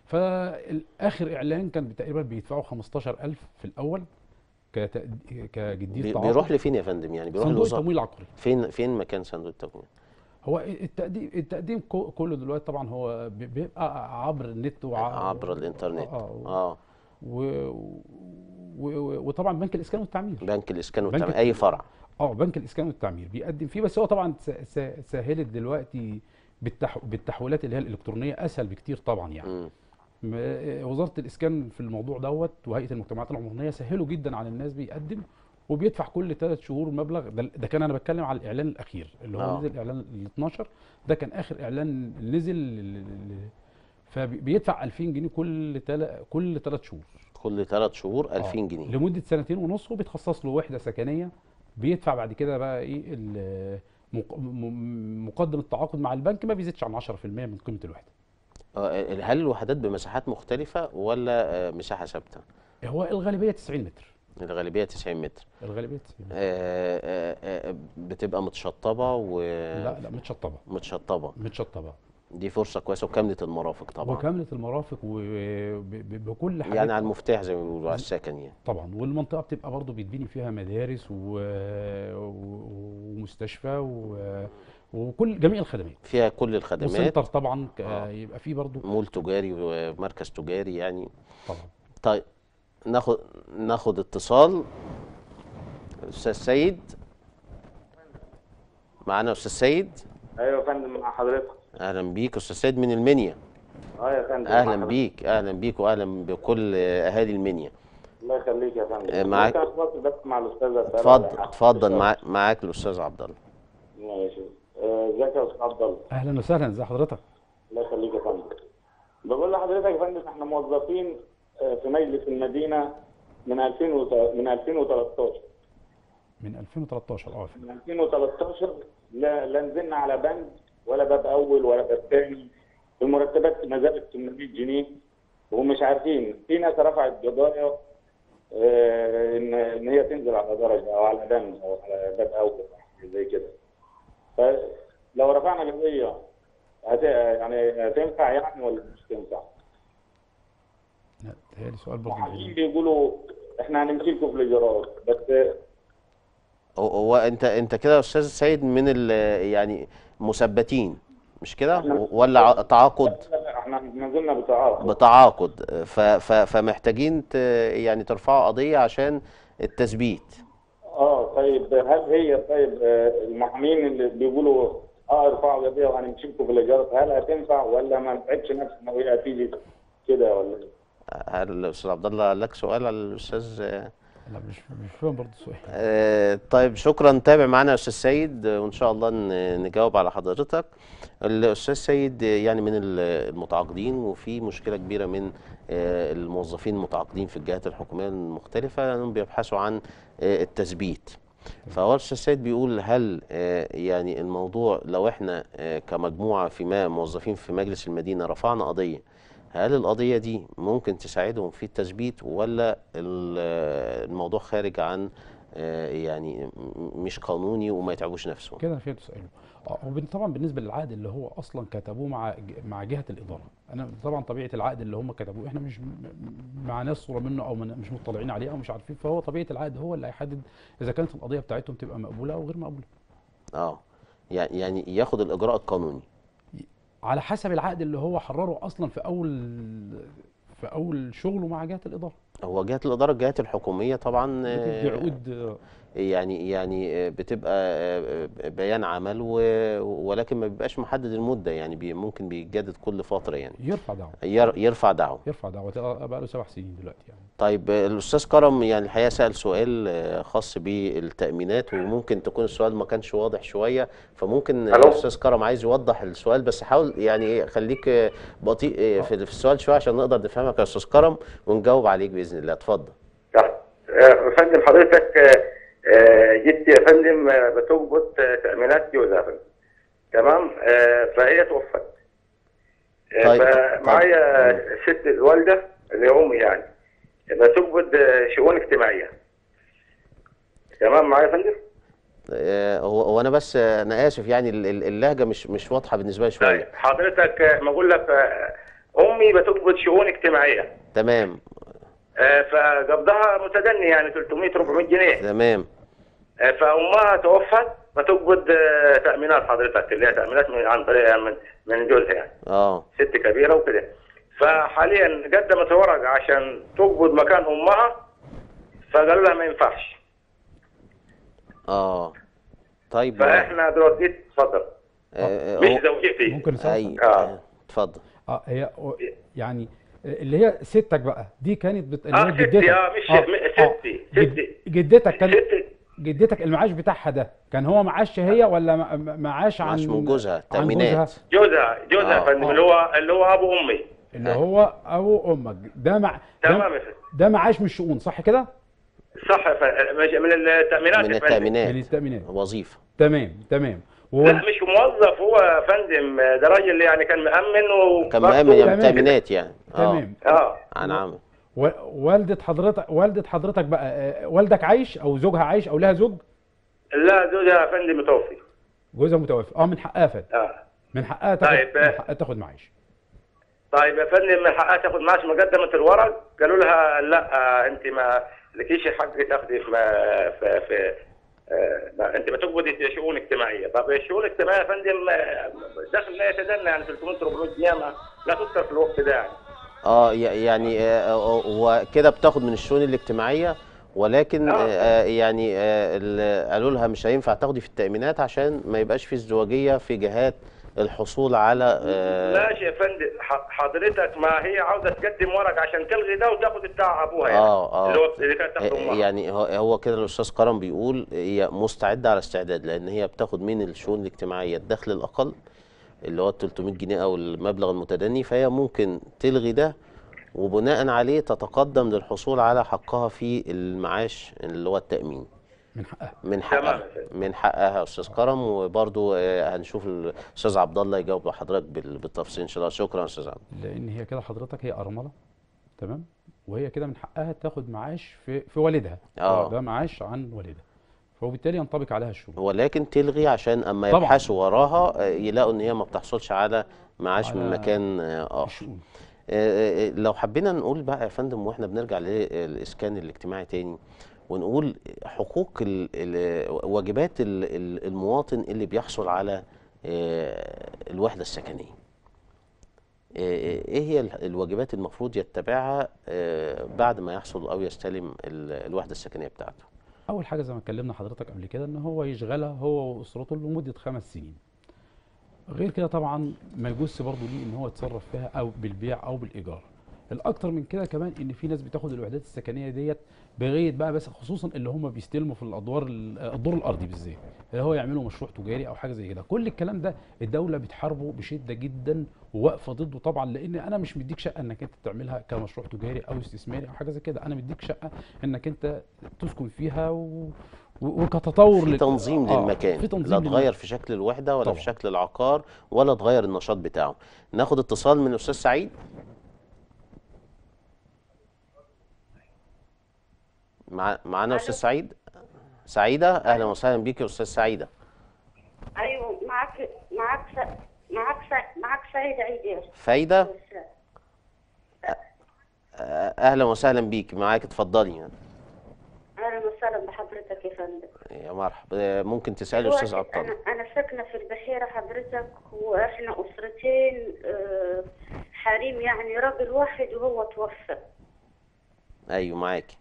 [SPEAKER 2] فاخر اعلان كان تقريبا بيدفعوا 15000 في الاول كتقد- كجديه
[SPEAKER 1] بي-
[SPEAKER 2] تعاقد
[SPEAKER 1] بيروح لفين يا فندم يعني بيروح
[SPEAKER 2] صندوق
[SPEAKER 1] لوزاره
[SPEAKER 2] التمويل العقاري
[SPEAKER 1] فين فين مكان صندوق التمويل
[SPEAKER 2] هو التقديم التقديم كو- كله دلوقتي طبعا هو بي- بيبقى عبر النت وع...
[SPEAKER 1] عبر الانترنت
[SPEAKER 2] اه
[SPEAKER 1] اه
[SPEAKER 2] و... و... و... وطبعا بنك الاسكان والتعمير
[SPEAKER 1] بنك الاسكان
[SPEAKER 2] بنك
[SPEAKER 1] والتعمير اي فرع
[SPEAKER 2] اه بنك الاسكان والتعمير بيقدم فيه بس هو طبعا س- س- سهلت دلوقتي بالتح... بالتحويلات اللي هي الالكترونيه اسهل بكتير طبعا يعني
[SPEAKER 1] مم.
[SPEAKER 2] م- وزاره الاسكان في الموضوع دوت وهيئه المجتمعات العمرانيه سهلوا جدا على الناس بيقدم وبيدفع كل ثلاث شهور مبلغ ده, ده كان انا بتكلم على الاعلان الاخير اللي هو
[SPEAKER 1] آه.
[SPEAKER 2] نزل اعلان ال 12 ده كان اخر اعلان نزل ل- ل- ل- فبيدفع 2000 جنيه كل تل... كل ثلاث شهور
[SPEAKER 1] كل ثلاث شهور 2000
[SPEAKER 2] آه،
[SPEAKER 1] جنيه
[SPEAKER 2] لمده سنتين ونص وبيتخصص له وحده سكنيه بيدفع بعد كده بقى ايه ال- مق- م- مقدم التعاقد مع البنك ما بيزيدش عن 10% من قيمه الوحده
[SPEAKER 1] آه، هل الوحدات بمساحات مختلفه ولا آه، مساحه ثابته
[SPEAKER 2] هو الغالبيه 90 متر
[SPEAKER 1] الغالبيه 90 متر
[SPEAKER 2] الغالبيه 90 متر
[SPEAKER 1] آه، آه، آه، بتبقى متشطبه
[SPEAKER 2] لا لا متشطبه
[SPEAKER 1] ومتشطبه
[SPEAKER 2] متشطبه
[SPEAKER 1] دي فرصه كويسه وكامله المرافق طبعا
[SPEAKER 2] وكامله المرافق وبكل حاجه
[SPEAKER 1] يعني على المفتاح زي ما بيقولوا على السكن يعني
[SPEAKER 2] طبعا والمنطقه بتبقى برضو بيتبني فيها مدارس و... و- ومستشفى و... وكل جميع الخدمات
[SPEAKER 1] فيها كل الخدمات
[SPEAKER 2] وسنتر طبعا ك...
[SPEAKER 1] آه.
[SPEAKER 2] يبقى فيه برضو
[SPEAKER 1] مول تجاري ومركز تجاري يعني
[SPEAKER 2] طبعا
[SPEAKER 1] طيب ناخد ناخد اتصال استاذ سيد معانا استاذ سيد
[SPEAKER 6] ايوه يا فندم مع حضرتك
[SPEAKER 1] اهلا بيك استاذ سيد من المنيا
[SPEAKER 6] اه يا فندم مع
[SPEAKER 1] اهلا
[SPEAKER 6] حضرتك.
[SPEAKER 1] بيك اهلا بيك واهلا بكل اهالي المنيا
[SPEAKER 6] الله يخليك يا فندم
[SPEAKER 1] آه، معاك.
[SPEAKER 6] ممكن اتواصل بس مع الاستاذ أسأله
[SPEAKER 1] اتفضل
[SPEAKER 6] على حاجة؟
[SPEAKER 1] اتفضل معاك معاك الاستاذ عبد الله
[SPEAKER 6] ماشي آه، ازيك يا استاذ عبد الله
[SPEAKER 2] اهلا وسهلا ازي حضرتك
[SPEAKER 6] الله يخليك يا فندم بقول لحضرتك يا فندم احنا موظفين آه، في مجلس المدينه من 2000 وت- من 2013
[SPEAKER 2] من 2013 اه
[SPEAKER 6] من 2013 لا لا نزلنا على بند ولا باب اول ولا باب ثاني المرتبات ما زالت 800 جنيه ومش عارفين في ناس رفعت قضايا آه، ان ان هي تنزل على درجه او على بند او على باب اول أو حاجة زي كده فلو رفعنا قضيه هت... يعني هتنفع يعني ولا مش تنفع؟
[SPEAKER 2] لا، تهيألي سؤال برضو
[SPEAKER 6] محامين
[SPEAKER 2] جميل.
[SPEAKER 6] بيقولوا احنا هنمشيكوا في الايجارات بس
[SPEAKER 1] هو- هو انت انت كده يا استاذ سيد من ال يعني مثبتين مش كده
[SPEAKER 6] احنا-
[SPEAKER 1] ولا ع- تعاقد
[SPEAKER 6] احنا نزلنا بتعاقد
[SPEAKER 1] بتعاقد ف ف فمحتاجين ت يعني ترفعوا قضيه عشان التثبيت
[SPEAKER 6] اه طيب هل هي طيب آه، المحامين اللي بيقولوا اه ارفعوا قضيه وهنمشيكوا في الايجارات هل هتنفع ولا ما نتعبش نفسنا وهي هتيجي كده ولا إيه؟
[SPEAKER 1] هل الاستاذ عبد الله لك سؤال على الاستاذ
[SPEAKER 2] لا مش مش فاهم برضو السؤال
[SPEAKER 1] آه، طيب شكرا تابع معنا يا استاذ سيد آه، وان شاء الله ن- نجاوب على حضرتك الاستاذ سيد آه، يعني من ال- المتعاقدين وفي مشكله كبيره من آه، الموظفين المتعاقدين في الجهات الحكوميه المختلفه انهم بيبحثوا عن آه، التثبيت فهو الاستاذ سيد بيقول هل آه، يعني الموضوع لو احنا آه، كمجموعه في ما موظفين في مجلس المدينه رفعنا قضيه هل القضية دي ممكن تساعدهم في التثبيت ولا ال- الموضوع خارج عن آه، يعني م- مش قانوني وما يتعبوش نفسهم
[SPEAKER 2] كده انا فهمت سؤاله اه وبن- طبعا بالنسبه للعقد اللي هو اصلا كتبوه مع ج- مع جهه الاداره انا طبعا طبيعه العقد اللي هم كتبوه احنا مش م- م- مع ناس صوره منه او من- مش مطلعين عليه او مش عارفين فهو طبيعه العقد هو اللي هيحدد اذا كانت القضيه بتاعتهم تبقى مقبوله او غير مقبوله
[SPEAKER 1] اه يعني يعني ياخد الاجراء القانوني
[SPEAKER 2] على حسب العقد اللي هو حرره اصلا في اول في اول شغله مع جهه الاداره
[SPEAKER 1] هو جهات الاداره الجهات الحكوميه طبعا
[SPEAKER 2] بتدي
[SPEAKER 1] آه،
[SPEAKER 2] عقود آه،
[SPEAKER 1] يعني يعني آه، بتبقى آه، آه، بيان عمل و- ولكن ما بيبقاش محدد المده يعني بي ممكن بيتجدد كل فتره يعني
[SPEAKER 2] يرفع دعوه
[SPEAKER 1] ير- يرفع دعوه
[SPEAKER 2] يرفع دعوه بقى له سبع سنين دلوقتي يعني
[SPEAKER 1] طيب آه، الاستاذ كرم يعني الحقيقه سال سؤال آه، خاص بالتامينات وممكن تكون السؤال ما كانش واضح شويه فممكن
[SPEAKER 3] ألو؟
[SPEAKER 1] الاستاذ كرم عايز يوضح السؤال بس حاول يعني إيه، خليك آه، بطيء آه، في في السؤال شويه عشان نقدر نفهمك يا استاذ كرم ونجاوب عليك باذن الله اتفضل
[SPEAKER 3] صح آه، فندم حضرتك آه، آه، جدي يا فندم آه، بتقبض آه، تأمينات جوزها يا فندم تمام آه، فهي توفت آه،
[SPEAKER 1] طيب،
[SPEAKER 3] فمعايا
[SPEAKER 1] طيب.
[SPEAKER 3] ست الوالدة اللي هي أمي يعني بتقبض آه، شؤون اجتماعية تمام معايا يا فندم؟
[SPEAKER 1] آه، هو هو انا بس آه، انا اسف يعني ال- ال- اللهجه مش مش واضحه بالنسبه لي
[SPEAKER 3] طيب
[SPEAKER 1] شويه
[SPEAKER 3] حضرتك آه، ما أقول لك آه، أمي بتقبض شؤون اجتماعية
[SPEAKER 1] تمام
[SPEAKER 3] آه، فقبضها متدني يعني 300 400 جنيه
[SPEAKER 1] تمام
[SPEAKER 3] آه، فامها توفت فتقبض آه، تامينات حضرتك اللي هي تامينات من عن طريق من من جوزها يعني
[SPEAKER 1] اه
[SPEAKER 3] ست كبيره وكده فحاليا قدمت ورق عشان تقبض مكان امها فقالوا لها ما ينفعش
[SPEAKER 1] اه طيب
[SPEAKER 3] فاحنا دلوقتي اتفضل
[SPEAKER 1] آه، آه،
[SPEAKER 3] مش
[SPEAKER 1] هو-
[SPEAKER 3] زوجتي
[SPEAKER 2] ممكن اسال
[SPEAKER 1] اي
[SPEAKER 3] آه.
[SPEAKER 1] آه، اتفضل
[SPEAKER 2] اه هي يعني اللي هي ستك بقى دي كانت بت... اللي
[SPEAKER 3] اه
[SPEAKER 2] هي
[SPEAKER 3] ستي
[SPEAKER 2] جدتك
[SPEAKER 3] اه مش
[SPEAKER 2] آه،
[SPEAKER 3] م-
[SPEAKER 2] آه.
[SPEAKER 3] ستي
[SPEAKER 2] جد...
[SPEAKER 3] ستي
[SPEAKER 2] جدتك كان
[SPEAKER 3] ستي
[SPEAKER 2] جدتك المعاش بتاعها ده كان هو معاش هي ولا م- م- معاش عن
[SPEAKER 1] معاش من جوزها،
[SPEAKER 2] عن
[SPEAKER 1] تأمينات.
[SPEAKER 2] جوزها
[SPEAKER 3] جوزها جوزها يا
[SPEAKER 1] آه.
[SPEAKER 3] فندم اللي هو اللي هو ابو امي
[SPEAKER 2] اللي هو ابو امك ده مع
[SPEAKER 3] تمام
[SPEAKER 2] ده,
[SPEAKER 3] يا فندم
[SPEAKER 2] ده معاش من الشؤون صح كده
[SPEAKER 3] صح يا فندم مش- من التامينات
[SPEAKER 1] من
[SPEAKER 3] يا فندم.
[SPEAKER 2] من
[SPEAKER 1] التامينات
[SPEAKER 2] التامينات
[SPEAKER 1] وظيفه
[SPEAKER 2] تمام تمام وهو
[SPEAKER 3] لا مش موظف هو يا فندم ده راجل يعني كان مأمن و
[SPEAKER 1] كان مأمن يعني
[SPEAKER 2] تمام.
[SPEAKER 1] تامينات يعني اه
[SPEAKER 2] تمام
[SPEAKER 3] اه
[SPEAKER 1] عن عمل
[SPEAKER 2] و... والدة حضرتك والدة حضرتك بقى آه، والدك عايش او زوجها عايش او لها زوج
[SPEAKER 3] لا زوجها يا فندم متوفي
[SPEAKER 2] جوزها متوفي اه من حقها فات
[SPEAKER 3] اه
[SPEAKER 2] من حقها تاخد
[SPEAKER 3] طيب.
[SPEAKER 2] من حقها تاخد معاش
[SPEAKER 3] طيب يا فندم من حقها تاخد معاش ما قدمت الورق قالوا لها لا آه انت ما لكيش حق تاخدي في ما- في, في آه ما انت بتقبضي شؤون اجتماعيه طب الشؤون الاجتماعيه يا فندم آه، دخل لا يتدنى يعني 300 400 جنيه ما- لا تذكر في الوقت ده يعني
[SPEAKER 1] اه ي- يعني آه، آه، هو كده بتاخد من الشؤون الاجتماعيه ولكن
[SPEAKER 3] آه.
[SPEAKER 1] آه، يعني آه، ال- قالوا لها مش هينفع تاخدي في التامينات عشان ما يبقاش في ازدواجيه في جهات الحصول على آه،
[SPEAKER 3] ماشي يا فندم ح- حضرتك ما هي عاوزه تقدم ورق عشان تلغي ده وتاخد بتاع ابوها يعني
[SPEAKER 1] اه اه
[SPEAKER 3] اللي هو اللي كانت تاخده
[SPEAKER 1] آه،
[SPEAKER 3] امها
[SPEAKER 1] يعني هو- هو كده الاستاذ كرم بيقول هي مستعده على استعداد لان هي بتاخد من الشؤون الاجتماعيه الدخل الاقل اللي هو 300 جنيه او المبلغ المتدني فهي ممكن تلغي ده وبناء عليه تتقدم للحصول على حقها في المعاش اللي هو التامين
[SPEAKER 2] من حقها
[SPEAKER 1] من
[SPEAKER 3] تمام
[SPEAKER 1] حقها
[SPEAKER 3] يا فندم.
[SPEAKER 1] من حقها يا استاذ كرم وبرضو آه، هنشوف الاستاذ عبد الله يجاوب لحضرتك بال- بالتفصيل ان شاء الله شكرا يا استاذ عبد
[SPEAKER 2] لان هي كده حضرتك هي ارمله تمام وهي كده من حقها تاخد معاش في في والدها
[SPEAKER 1] آه.
[SPEAKER 2] ده معاش عن والدها فوبالتالي ينطبق عليها الشؤون
[SPEAKER 1] ولكن تلغي عشان اما
[SPEAKER 2] طبعاً.
[SPEAKER 1] يبحثوا وراها آه، يلاقوا ان هي ما بتحصلش على معاش من
[SPEAKER 2] على
[SPEAKER 1] مكان آه، اخر
[SPEAKER 2] الشؤون
[SPEAKER 1] آه، آه، لو حبينا نقول بقى يا فندم واحنا بنرجع للاسكان الاجتماعي تاني ونقول حقوق ال- ال- واجبات ال- ال- المواطن اللي بيحصل على آه، الوحدة السكنية آه، آه، ايه هي ال- الواجبات المفروض يتبعها آه، بعد ما يحصل او يستلم ال- الوحدة السكنية بتاعته
[SPEAKER 2] اول حاجه زي ما اتكلمنا حضرتك قبل كده ان هو يشغلها هو واسرته لمده خمس سنين غير كده طبعا ما يجوزش برضه ليه ان هو يتصرف فيها او بالبيع او بالايجار الاكتر من كده كمان ان في ناس بتاخد الوحدات السكنيه ديت بغايه بقى بس خصوصا اللي هم بيستلموا في الادوار ال- الدور الارضي بالذات اللي هو يعملوا مشروع تجاري او حاجه زي كده كل الكلام ده الدوله بتحاربه بشده جدا وواقفه ضده طبعا لان انا مش مديك شقه انك انت تعملها كمشروع تجاري او استثماري او حاجه زي كده انا مديك شقه انك انت تسكن فيها و... و- وكتطور
[SPEAKER 1] في
[SPEAKER 2] لل-
[SPEAKER 1] تنظيم
[SPEAKER 2] آه،
[SPEAKER 1] للمكان
[SPEAKER 2] في تنظيم
[SPEAKER 1] لا
[SPEAKER 2] لل-
[SPEAKER 1] تغير في شكل الوحدة ولا
[SPEAKER 2] طبعاً.
[SPEAKER 1] في شكل العقار ولا تغير النشاط بتاعه ناخد اتصال من الاستاذ سعيد مع... معانا استاذ سعيد سعيدة اهلا وسهلا بيك يا استاذ سعيدة
[SPEAKER 7] ايوه معك معك س... معك س... معك سيد عيد
[SPEAKER 1] فايدة آه، اهلا وسهلا بيك معاك اتفضلي
[SPEAKER 7] انا اهلا وسهلا بحضرتك يا فندم
[SPEAKER 1] يا مرحبا آه، ممكن تسالي استاذ
[SPEAKER 7] دلوقتي
[SPEAKER 1] عبد الله
[SPEAKER 7] انا انا ساكنه في البحيره حضرتك واحنا اسرتين آه، حريم يعني راجل واحد وهو توفى
[SPEAKER 1] ايوه معاكي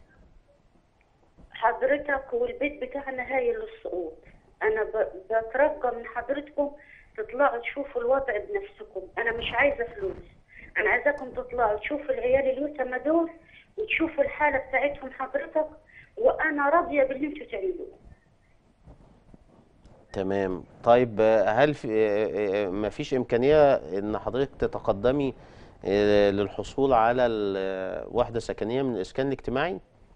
[SPEAKER 7] حضرتك والبيت بتاعنا هايل للسقوط انا ب- بترجى من حضرتكم تطلعوا تشوفوا الوضع بنفسكم انا مش عايزه فلوس انا عايزاكم تطلعوا تشوفوا العيال اليتامى دول وتشوفوا الحاله بتاعتهم حضرتك وانا راضيه باللي انتوا تعملوه
[SPEAKER 1] تمام طيب آه، هل في آه، آه، ما فيش امكانيه ان حضرتك تتقدمي آه، للحصول على ال- آه، وحده سكنيه من الاسكان الاجتماعي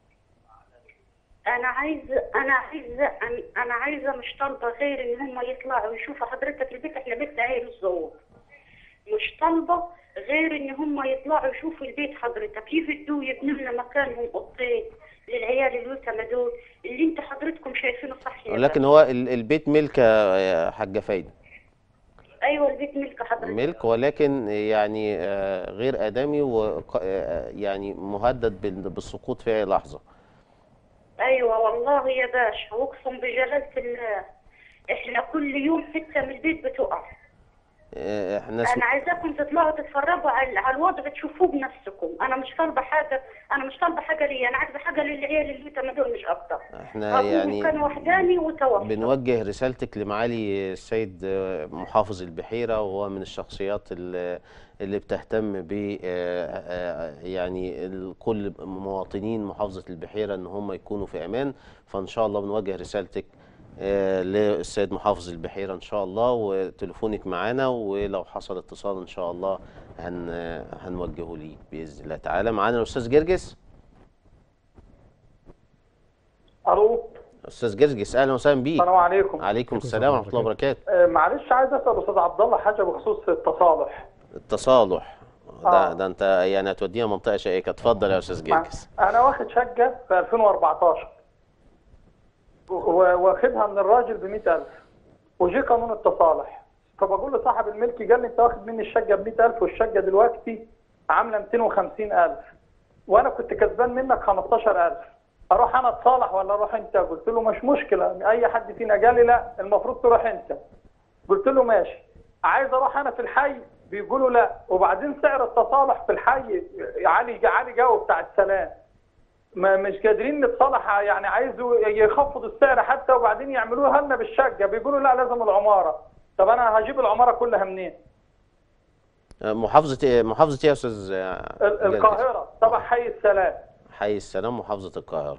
[SPEAKER 7] انا عايزه انا عايزه أن- انا عايزه مش طالبه غير ان هم يطلعوا يشوفوا حضرتك البيت احنا بيتنا عيل الزوار مش طالبه غير ان هم يطلعوا يشوفوا البيت حضرتك يفدوا يبنوا لنا مكانهم اوضتين للعيال اليتامى دول اللي انت حضرتكم شايفينه صح يا
[SPEAKER 1] لكن
[SPEAKER 7] باشا.
[SPEAKER 1] هو ال- البيت ملك يا حاجه فايده
[SPEAKER 7] ايوه البيت ملك حضرتك
[SPEAKER 1] ملك ولكن يعني آه، غير آدمي ويعني مهدد بال- بالسقوط في أي لحظة
[SPEAKER 7] ايوه والله يا باشا واقسم بجلاله الله احنا كل يوم حته من البيت بتقع
[SPEAKER 1] آه، احنا سم...
[SPEAKER 7] انا عايزاكم تطلعوا تتفرجوا على على الوضع تشوفوه بنفسكم انا مش طالبه حاجه انا مش طالبه حاجه ليا انا عايزه حاجه للعيال اللي تم دول مش اكتر
[SPEAKER 1] احنا
[SPEAKER 7] ابوهم
[SPEAKER 1] يعني
[SPEAKER 7] كان وحداني وتوفى
[SPEAKER 1] بنوجه رسالتك لمعالي السيد آه، محافظ البحيرة وهو من الشخصيات اللي اللي بتهتم ب آه، آه، يعني ال- كل مواطنين محافظة البحيرة ان هم يكونوا في امان فان شاء الله بنوجه رسالتك آه، للسيد محافظ البحيرة ان شاء الله وتليفونك معانا ولو حصل اتصال ان شاء الله هن هنوجهه ليك باذن الله تعالى معانا الاستاذ جرجس
[SPEAKER 8] الو
[SPEAKER 1] استاذ جرجس اهلا وسهلا بيك
[SPEAKER 8] السلام عليكم
[SPEAKER 1] عليكم السلام ورحمه الله وبركاته
[SPEAKER 8] آه، معلش عايز اسال استاذ عبد الله حاجه بخصوص التصالح
[SPEAKER 1] التصالح ده
[SPEAKER 8] آه.
[SPEAKER 1] ده انت يعني هتودينا منطقه شائكه اتفضل يا استاذ
[SPEAKER 8] مع-
[SPEAKER 1] جرجس
[SPEAKER 8] انا واخد شقه في 2014 و- و- واخدها من الراجل ب 100000 وجي قانون التصالح فبقول لصاحب الملك قال لي انت واخد مني الشقه ب 100000 والشقه دلوقتي عامله 250000 وانا كنت كسبان منك 15000 اروح انا اتصالح ولا اروح انت قلت له مش مشكله اي حد فينا قال لي لا المفروض تروح انت قلت له ماشي عايز اروح انا في الحي بيقولوا لا وبعدين سعر التصالح في الحي عالي عالي جو بتاع السلام ما مش قادرين نتصالح يعني عايزوا يخفضوا السعر حتى وبعدين يعملوها لنا بالشقه بيقولوا لا لازم العماره طب انا هجيب العماره كلها منين؟
[SPEAKER 1] آه، محافظه ايه محافظه ايه يا استاذ آه،
[SPEAKER 8] ال-
[SPEAKER 1] جرجس؟
[SPEAKER 8] القاهره طبعا حي السلام
[SPEAKER 1] حي السلام محافظه القاهره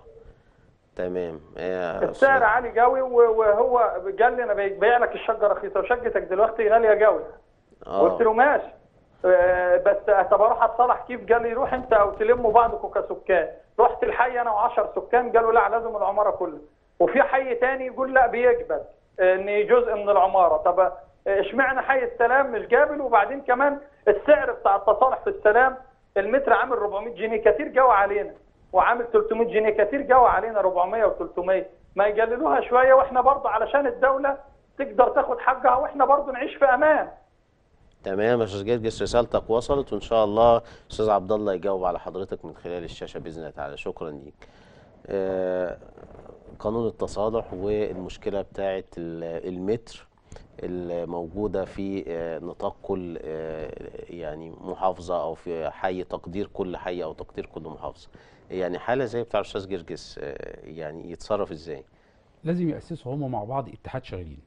[SPEAKER 1] تمام آه،
[SPEAKER 8] السعر
[SPEAKER 1] أستاذ-
[SPEAKER 8] عالي قوي وهو قال لي انا ببيع لك الشقه رخيصه وشقتك دلوقتي غاليه قوي قلت
[SPEAKER 1] اه
[SPEAKER 8] له ماشي آه، بس طب اروح اتصالح كيف؟ قال لي روح انت او تلموا بعضكم كسكان، رحت الحي انا و10 سكان قالوا لا لازم العماره كلها، وفي حي تاني يقول لا بيقبل آه، ان جزء من العماره، طب آه، اشمعنى حي السلام مش قابل وبعدين كمان السعر بتاع التصالح في السلام المتر عامل 400 جنيه كتير جو علينا وعامل 300 جنيه كتير جو علينا 400 و300 ما يقللوها شويه واحنا برضه علشان الدوله تقدر تاخد حقها واحنا برضه نعيش في امان
[SPEAKER 1] تمام يا استاذ جرجس رسالتك وصلت وان شاء الله استاذ عبد الله يجاوب على حضرتك من خلال الشاشه باذن الله تعالى شكرا ليك آه، قانون التصالح والمشكله بتاعه ال- المتر الموجوده في آه، نطاق كل آه، يعني محافظه او في حي تقدير كل حي او تقدير كل محافظه يعني حاله زي بتاع الاستاذ جرجس آه، يعني يتصرف ازاي
[SPEAKER 2] لازم يأسسوا هم مع بعض اتحاد شغالين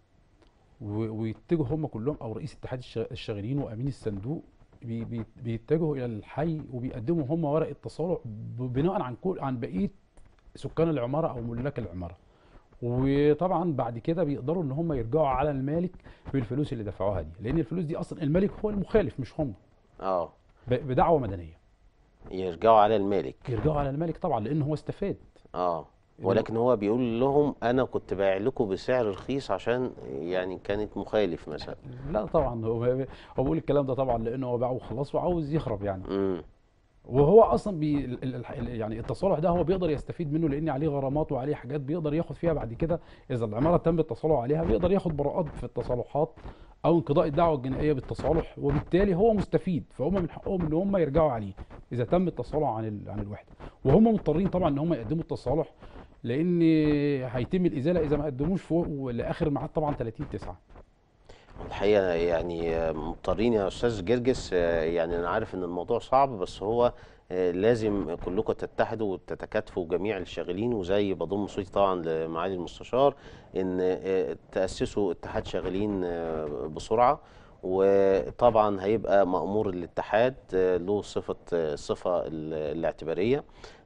[SPEAKER 2] و- ويتجهوا هم كلهم او رئيس اتحاد الش- الشغالين وامين الصندوق بي- بي- بيتجهوا الى الحي وبيقدموا هم ورقه تصالح ب- بناء عن كل عن بقيه سكان العماره او ملاك العماره وطبعا بعد كده بيقدروا ان هم يرجعوا على المالك بالفلوس اللي دفعوها دي لان الفلوس دي اصلا المالك هو المخالف مش هم
[SPEAKER 1] اه
[SPEAKER 2] ب- بدعوه مدنيه
[SPEAKER 1] يرجعوا على المالك
[SPEAKER 2] يرجعوا على المالك طبعا لان هو استفاد
[SPEAKER 1] اه ولكن هو بيقول لهم انا كنت بايع لكم بسعر رخيص عشان يعني كانت مخالف مثلا
[SPEAKER 2] لا طبعا هو هو بيقول الكلام ده طبعا لانه هو باعه وخلاص وعاوز يخرب يعني
[SPEAKER 1] امم
[SPEAKER 2] وهو اصلا بي ال- ال- ال- يعني التصالح ده هو بيقدر يستفيد منه لان عليه غرامات وعليه حاجات بيقدر ياخد فيها بعد كده اذا العماره تم التصالح عليها بيقدر ياخد براءات في التصالحات او انقضاء الدعوه الجنائيه بالتصالح وبالتالي هو مستفيد فهم من حقهم ان هم يرجعوا عليه اذا تم التصالح عن ال- عن الوحده وهم مضطرين طبعا ان هم يقدموا التصالح لان هيتم الازاله اذا ما قدموش فوق لاخر ميعاد طبعا 30 9
[SPEAKER 1] الحقيقة يعني آه، مضطرين يا أستاذ جرجس آه، يعني أنا عارف إن الموضوع صعب بس هو آه، لازم كلكم تتحدوا وتتكاتفوا جميع الشاغلين وزي بضم صوتي طبعا لمعالي المستشار إن آه، تأسسوا اتحاد شاغلين آه، بسرعة وطبعا هيبقى مأمور الاتحاد آه، له صفة آه، الصفة ال- الاعتبارية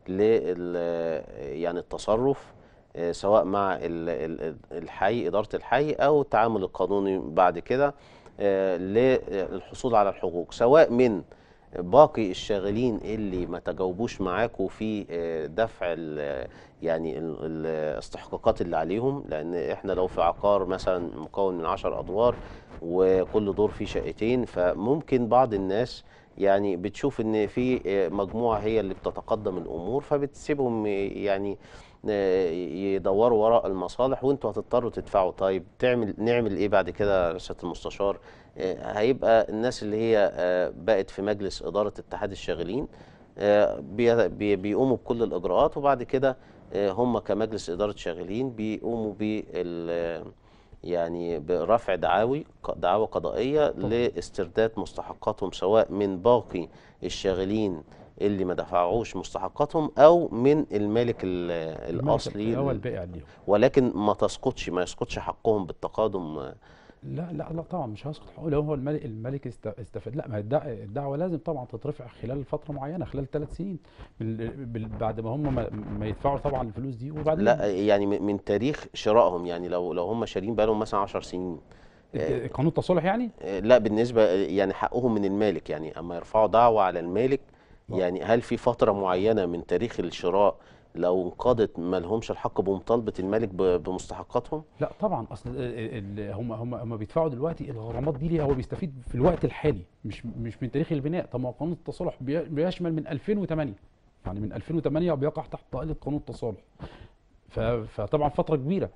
[SPEAKER 1] لل يعني التصرف آه، سواء مع ال- ال- الحي إدارة الحي أو التعامل القانوني بعد كده آه، للحصول على الحقوق سواء من باقي الشاغلين اللي ما تجاوبوش معاكم في آه، دفع ال- يعني ال- الاستحقاقات اللي عليهم لان احنا لو في عقار مثلا مكون من 10 ادوار وكل دور فيه شقتين فممكن بعض الناس يعني بتشوف ان في آه، مجموعه هي اللي بتتقدم الامور فبتسيبهم آه، يعني آه، يدوروا وراء المصالح وانتوا هتضطروا تدفعوا طيب تعمل نعمل ايه بعد كده يا سياده المستشار آه، هيبقى الناس اللي هي آه، بقت في مجلس اداره اتحاد الشاغلين آه، بي- بي- بيقوموا بكل الاجراءات وبعد كده آه، هم كمجلس اداره شاغلين بيقوموا بال يعني برفع دعاوي دعاوى قضائيه لاسترداد مستحقاتهم سواء من باقي الشاغلين اللي ما دفعوش مستحقاتهم او من المالك ال- الاصلي
[SPEAKER 2] هو البائع ليهم
[SPEAKER 1] ولكن ما تسقطش ما يسقطش حقهم بالتقادم آه،
[SPEAKER 2] لا لا لا طبعا مش هيسقط حقوق لو هو الملك الملك است- استفاد لا ما الدع- الدعوه لازم طبعا تترفع خلال فتره معينه خلال ثلاث سنين بال- بال- بعد ما هم ما, ما يدفعوا طبعا الفلوس دي وبعدين
[SPEAKER 1] لا يعني من من تاريخ شرائهم يعني لو لو هم شارين بقالهم مثلا 10 سنين آه،
[SPEAKER 2] قانون التصالح يعني
[SPEAKER 1] آه، لا بالنسبه يعني حقهم من المالك يعني اما يرفعوا دعوه على المالك يعني هل في فتره معينه من تاريخ الشراء لو انقضت ما لهمش الحق بمطالبه المالك ب- بمستحقاتهم
[SPEAKER 2] لا طبعا اصل ال- ال- هم هم هم بيدفعوا دلوقتي الغرامات دي ليه هو بيستفيد في الوقت الحالي مش مش من تاريخ البناء طب ما هو قانون التصالح بي- بيشمل من 2008 يعني من 2008 بيقع تحت طائله قانون التصالح ف- فطبعا فتره كبيره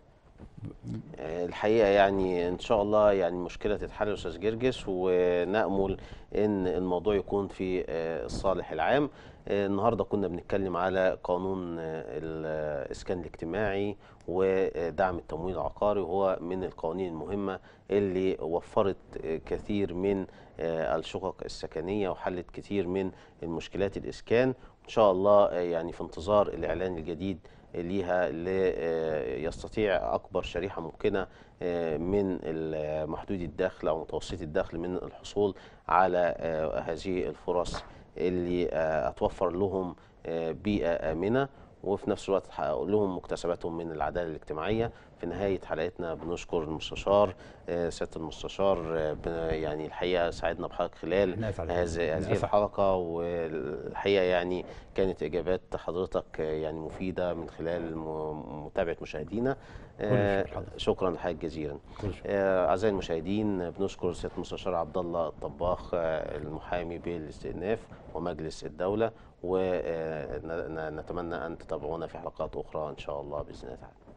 [SPEAKER 1] آه، الحقيقه يعني ان شاء الله يعني المشكله تتحل يا استاذ جرجس ونامل ان الموضوع يكون في آه، الصالح العام آه، النهارده كنا بنتكلم على قانون آه، الاسكان الاجتماعي ودعم التمويل العقاري وهو من القوانين المهمه اللي وفرت آه، كثير من آه، الشقق السكنيه وحلت كثير من المشكلات الاسكان ان شاء الله آه، يعني في انتظار الاعلان الجديد ليها ل- يستطيع اكبر شريحه ممكنه آه، من ال- محدودي الدخل او متوسطي الدخل من الحصول على آه، هذه الفرص اللي آه، هتوفر لهم آه، بيئه امنه وفي نفس الوقت تحقق لهم مكتسباتهم من العداله الاجتماعيه في نهايه حلقتنا بنشكر المستشار آه، سياده المستشار آه، بن- يعني الحقيقه ساعدنا بحضرتك خلال
[SPEAKER 2] إحنا أسعد.
[SPEAKER 1] هذه
[SPEAKER 2] إحنا
[SPEAKER 1] هذه
[SPEAKER 2] أسعد.
[SPEAKER 1] الحلقه والحقيقه يعني كانت اجابات حضرتك آه، يعني مفيده من خلال م- متابعه مشاهدينا آه،
[SPEAKER 2] شكر لحضرتك.
[SPEAKER 1] شكرا لحضرتك جزيلا
[SPEAKER 2] كل شكر.
[SPEAKER 1] آه، اعزائي المشاهدين بنشكر سياده المستشار عبد الله الطباخ آه، المحامي بالاستئناف ومجلس الدوله ونتمنى ان تتابعونا في حلقات اخرى ان شاء الله باذن الله تعالى